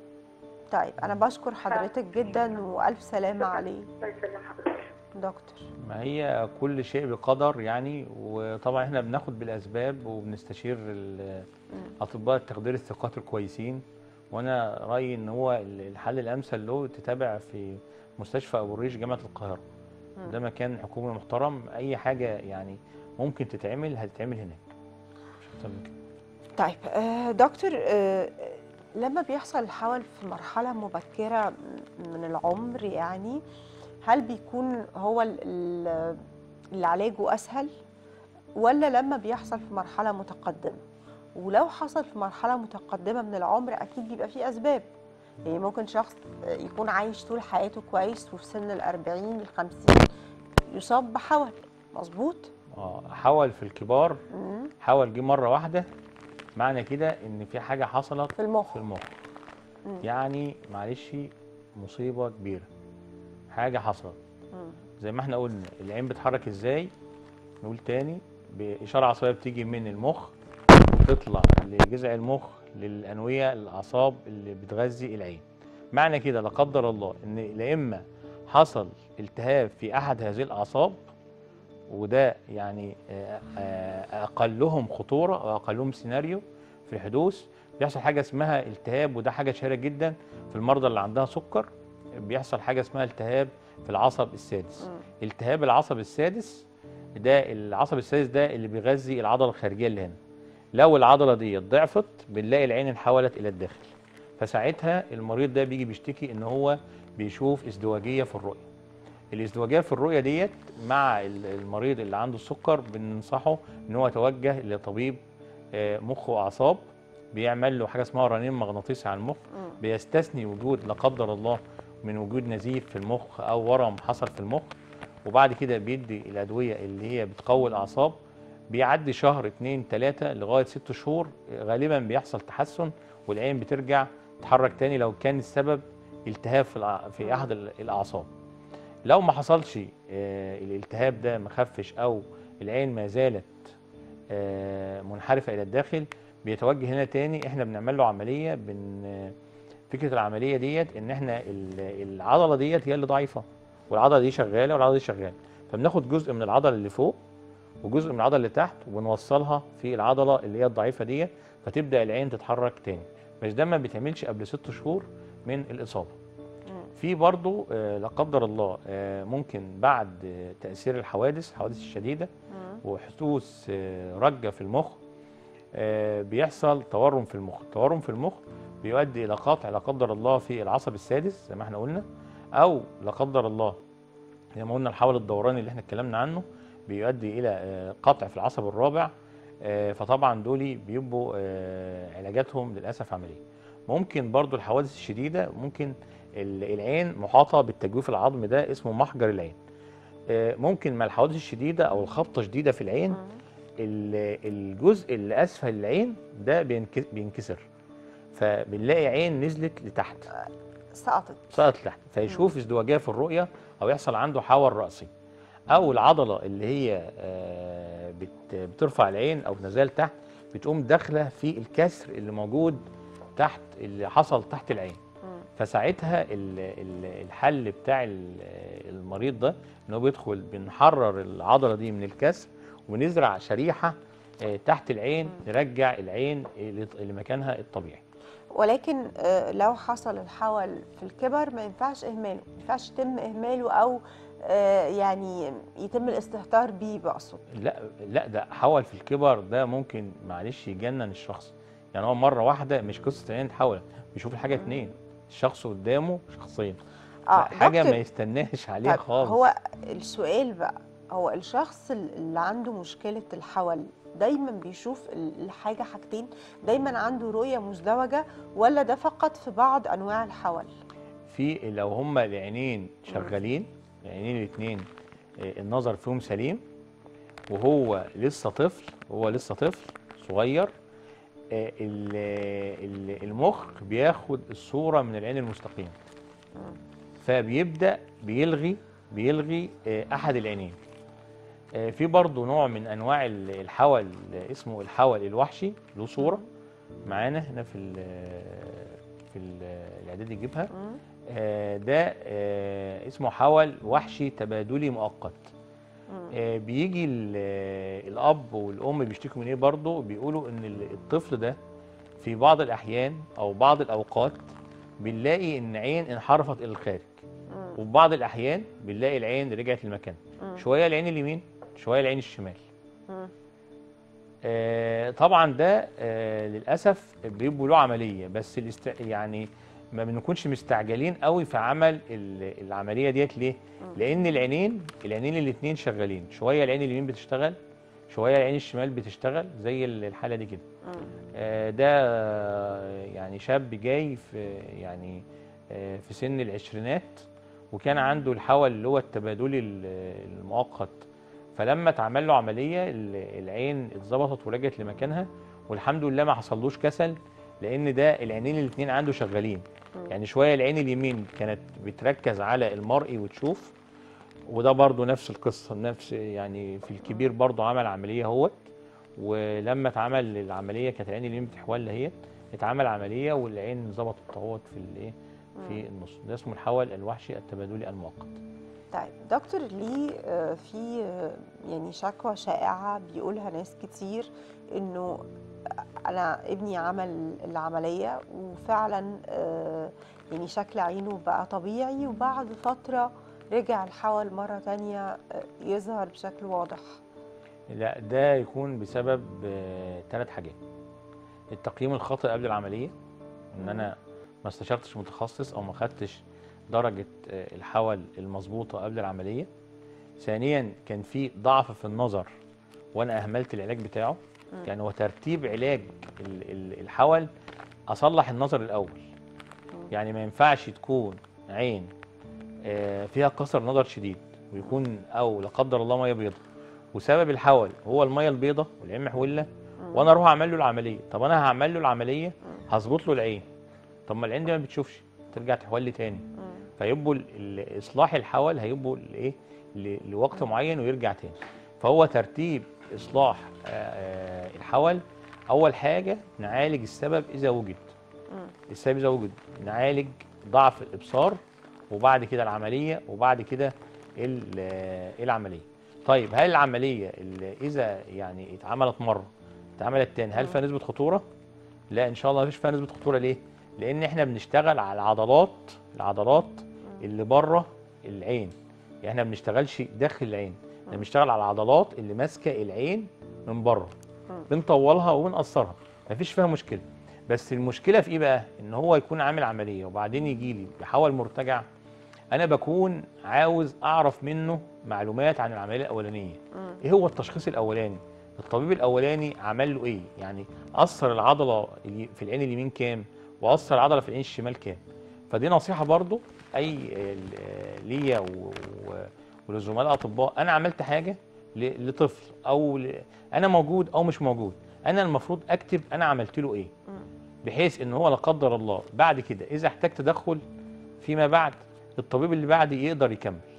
Speaker 1: طيب انا بشكر حضرتك جدا والف سلامه عليه
Speaker 3: الله يسلم حضرتك
Speaker 1: دكتور
Speaker 2: ما هي كل شيء بقدر يعني وطبعا احنا بناخد بالاسباب وبنستشير ال- اطباء التخدير الثقات الكويسين وانا رايي ان هو ال- الحل الامثل له تتابع في مستشفى ابو الريش جامعه القاهره
Speaker 1: مم.
Speaker 2: ده مكان حكومي محترم اي حاجه يعني ممكن تتعمل هتتعمل هناك مش اكتر من كده
Speaker 1: طيب آه، دكتور آه، لما بيحصل الحول في مرحلة مبكرة من العمر يعني هل بيكون هو ال- ال- اللي علاجه أسهل ولا لما بيحصل في مرحلة متقدمة ولو حصل في مرحلة متقدمة من العمر أكيد بيبقى فيه أسباب يعني ممكن شخص آه، يكون عايش طول حياته كويس وفي سن الأربعين الخمسين يصاب بحول مظبوط؟
Speaker 2: اه حول في الكبار
Speaker 1: مم.
Speaker 2: حول جه مره واحده معنى كده ان في حاجه حصلت
Speaker 1: في المخ
Speaker 2: في المخ
Speaker 1: مم.
Speaker 2: يعني معلش مصيبه كبيره حاجه حصلت
Speaker 1: مم.
Speaker 2: زي ما احنا قلنا العين بتتحرك ازاي نقول تاني باشاره عصبيه بتيجي من المخ تطلع لجذع المخ للانويه الاعصاب اللي بتغذي العين معنى كده لا قدر الله ان لا اما حصل التهاب في احد هذه الاعصاب وده يعني آه، آه، اقلهم خطوره واقلهم سيناريو في الحدوث بيحصل حاجه اسمها التهاب وده حاجه شهيره جدا في المرضى اللي عندها سكر بيحصل حاجه اسمها التهاب في العصب السادس
Speaker 1: مم.
Speaker 2: التهاب العصب السادس ده العصب السادس ده اللي بيغذي العضله الخارجيه اللي هنا لو العضله دي ضعفت بنلاقي العين انحولت الى الداخل فساعتها المريض ده بيجي بيشتكي ان هو بيشوف ازدواجيه في الرؤيه الازدواجيه في الرؤيه ديت مع ال- المريض اللي عنده السكر بننصحه ان هو يتوجه لطبيب آه، مخ واعصاب بيعمل له حاجه اسمها رنين مغناطيسي على المخ
Speaker 1: مم.
Speaker 2: بيستثني وجود لا قدر الله من وجود نزيف في المخ او ورم حصل في المخ وبعد كده بيدي الادويه اللي هي بتقوي الاعصاب بيعدي شهر اتنين تلاته لغايه ست شهور غالبا بيحصل تحسن والعين بترجع تتحرك تاني لو كان السبب التهاب في الأع- في احد ال- الاعصاب لو ما حصلش آه، الالتهاب ده ما خفش او العين ما زالت آه، منحرفه الى الداخل بيتوجه هنا تاني احنا بنعمل له عمليه بن فكره العمليه ديت ان احنا ال- العضله ديت هي اللي ضعيفه والعضله دي شغاله والعضله دي شغاله فبناخد جزء من العضله اللي فوق وجزء من العضله اللي تحت وبنوصلها في العضله اللي هي الضعيفه ديت فتبدا العين تتحرك تاني بس ده ما بيتعملش قبل ست شهور من الاصابه
Speaker 1: مم.
Speaker 2: في برضو آه، لا قدر الله آه، ممكن بعد آه، تاثير الحوادث الحوادث الشديده
Speaker 1: مم.
Speaker 2: وحدوث آه، رجه في المخ آه، بيحصل تورم في المخ التورم في المخ بيؤدي الى قطع لا قدر الله في العصب السادس زي ما احنا قلنا او لا قدر الله زي ما قلنا الحول الدوراني اللي احنا اتكلمنا عنه بيؤدي الى آه، قطع في العصب الرابع آه، فطبعا دول بيبقوا آه، علاجاتهم للاسف عمليه ممكن برضو الحوادث الشديده ممكن ال- العين محاطه بالتجويف العظمي ده اسمه محجر العين آه، ممكن مع الحوادث الشديده او الخبطه شديده في العين
Speaker 1: مم.
Speaker 2: ال- الجزء اللي اسفل العين ده بينك- بينكسر فبنلاقي عين نزلت لتحت
Speaker 1: سقطت
Speaker 2: سقطت لتحت فيشوف ازدواجيه في الرؤيه او يحصل عنده حول راسي او العضله اللي هي آه، بت- بترفع العين او نزال تحت بتقوم داخله في الكسر اللي موجود تحت اللي حصل تحت العين
Speaker 1: مم.
Speaker 2: فساعتها ال- ال- الحل بتاع ال- المريض ده ان هو بيدخل بنحرر العضله دي من الكسر ونزرع شريحه آه، تحت العين نرجع العين لط- لمكانها الطبيعي
Speaker 1: ولكن آه، لو حصل الحول في الكبر ما ينفعش اهماله ما ينفعش يتم اهماله او آه، يعني يتم الاستهتار بيه بقصد
Speaker 2: لا لا ده حول في الكبر ده ممكن معلش يجنن الشخص يعني هو مره واحده مش قصه عين تحول بيشوف الحاجه اتنين الشخص قدامه شخصين لا، حاجه
Speaker 1: دكتور،
Speaker 2: ما يستناش عليها
Speaker 1: طيب
Speaker 2: خالص
Speaker 1: هو السؤال بقى هو الشخص اللي عنده مشكلة الحول دايما بيشوف ال- الحاجة حاجتين دايما عنده رؤية مزدوجة ولا ده فقط في بعض أنواع الحول
Speaker 2: في لو هما العينين شغالين العينين الاثنين النظر فيهم سليم وهو لسه طفل وهو لسه طفل صغير آه، ال- ال- المخ بياخد الصوره من العين المستقيم فبيبدا بيلغي بيلغي آه، احد العينين آه، في برضه نوع من انواع ال- الحول آه، اسمه الحول الوحشي له صوره معانا هنا في ال في ال- الاعداد يجيبها
Speaker 1: مم.
Speaker 2: آه، ده آه، اسمه حول وحشي تبادلي مؤقت
Speaker 1: مم.
Speaker 2: آه، بيجي ال- آه، الاب والام بيشتكوا من ايه برضه بيقولوا ان ال- الطفل ده في بعض الاحيان او بعض الاوقات بنلاقي ان عين انحرفت الى الخارج
Speaker 1: مم.
Speaker 2: وفي بعض الاحيان بنلاقي العين رجعت لمكانها
Speaker 1: مم.
Speaker 2: شويه العين اليمين شويه العين الشمال
Speaker 1: مم.
Speaker 2: آه، طبعا ده آه، للاسف بيبقوا له عمليه بس الاست... يعني ما بنكونش مستعجلين قوي في عمل ال- العمليه ديت ليه؟ لان العينين العينين الاثنين شغالين شويه العين اليمين بتشتغل شويه العين الشمال بتشتغل زي ال- الحاله دي كده
Speaker 1: مم.
Speaker 2: آه، ده آه، يعني شاب جاي في يعني آه، في سن العشرينات وكان عنده الحول اللي هو التبادلي ال- المؤقت فلما اتعمل له عمليه ال- العين اتظبطت ورجعت لمكانها والحمد لله ما حصلوش كسل لان ده العينين الاثنين عنده شغالين
Speaker 1: مم.
Speaker 2: يعني شويه العين اليمين كانت بتركز على المرئي وتشوف وده برضو نفس القصه نفس يعني في الكبير برضو عمل عمليه اهوت ولما اتعمل العمليه كانت العين اليمين بتحول اهيت اتعمل عمليه والعين ظبطت اهوت في الايه في النص ده اسمه الحول الوحشي التبادلي المؤقت
Speaker 1: طيب دكتور ليه آه، في آه، يعني شكوى شائعة بيقولها ناس كتير انه انا ابني عمل العملية وفعلا آه، يعني شكل عينه بقى طبيعي وبعد فترة رجع الحول مرة تانية آه، يظهر بشكل واضح
Speaker 2: لا ده يكون بسبب ثلاث حاجات التقييم الخاطئ قبل العمليه ان انا ما استشرتش متخصص او ما خدتش درجه آه، الحول المظبوطه قبل العمليه ثانيا كان في ضعف في النظر وانا اهملت العلاج بتاعه
Speaker 1: مم.
Speaker 2: يعني هو ترتيب علاج ال- ال- الحول اصلح النظر الاول يعني ما ينفعش تكون عين آه، فيها قصر نظر شديد ويكون او لا قدر الله ميه بيضاء وسبب الحول هو الميه البيضاء والعين محوله وانا اروح اعمل له العمليه طب انا هعمل له العمليه هظبط له العين طب ما العين دي ما بتشوفش ترجع تحول لي تاني
Speaker 1: مم.
Speaker 2: فيبقوا ال- ال- اصلاح الحول هيبقوا الايه ل- لوقت معين ويرجع تاني فهو ترتيب اصلاح آه، آه، الحول اول حاجه نعالج السبب اذا وجد
Speaker 1: مم.
Speaker 2: السبب اذا وجد نعالج ضعف الابصار وبعد كده العمليه وبعد كده ال- آه، العمليه طيب هل العمليه اللي اذا يعني اتعملت مره اتعملت تاني هل فيها نسبه خطوره لا ان شاء الله مفيش فيها نسبه خطوره ليه لان احنا بنشتغل على العضلات العضلات اللي بره العين يعني احنا ما بنشتغلش داخل العين احنا بنشتغل على العضلات اللي ماسكه العين من بره
Speaker 1: مم.
Speaker 2: بنطولها وبنقصرها مفيش فيها مشكله بس المشكله في ايه بقى ان هو يكون عامل عمليه وبعدين يجي لي بحول مرتجع انا بكون عاوز اعرف منه معلومات عن العمليه الاولانيه
Speaker 1: مم.
Speaker 2: ايه هو التشخيص الاولاني الطبيب الاولاني عمل له ايه يعني اثر العضله اللي في العين اليمين كام واثر العضله في العين الشمال كام فدي نصيحه برضو اي ال- ليا و- و- وللزملاء الاطباء انا عملت حاجه ل- لطفل او ل... انا موجود او مش موجود انا المفروض اكتب انا عملت له ايه
Speaker 1: مم.
Speaker 2: بحيث ان هو لا قدر الله بعد كده اذا احتاج تدخل فيما بعد الطبيب اللي بعدي يقدر يكمل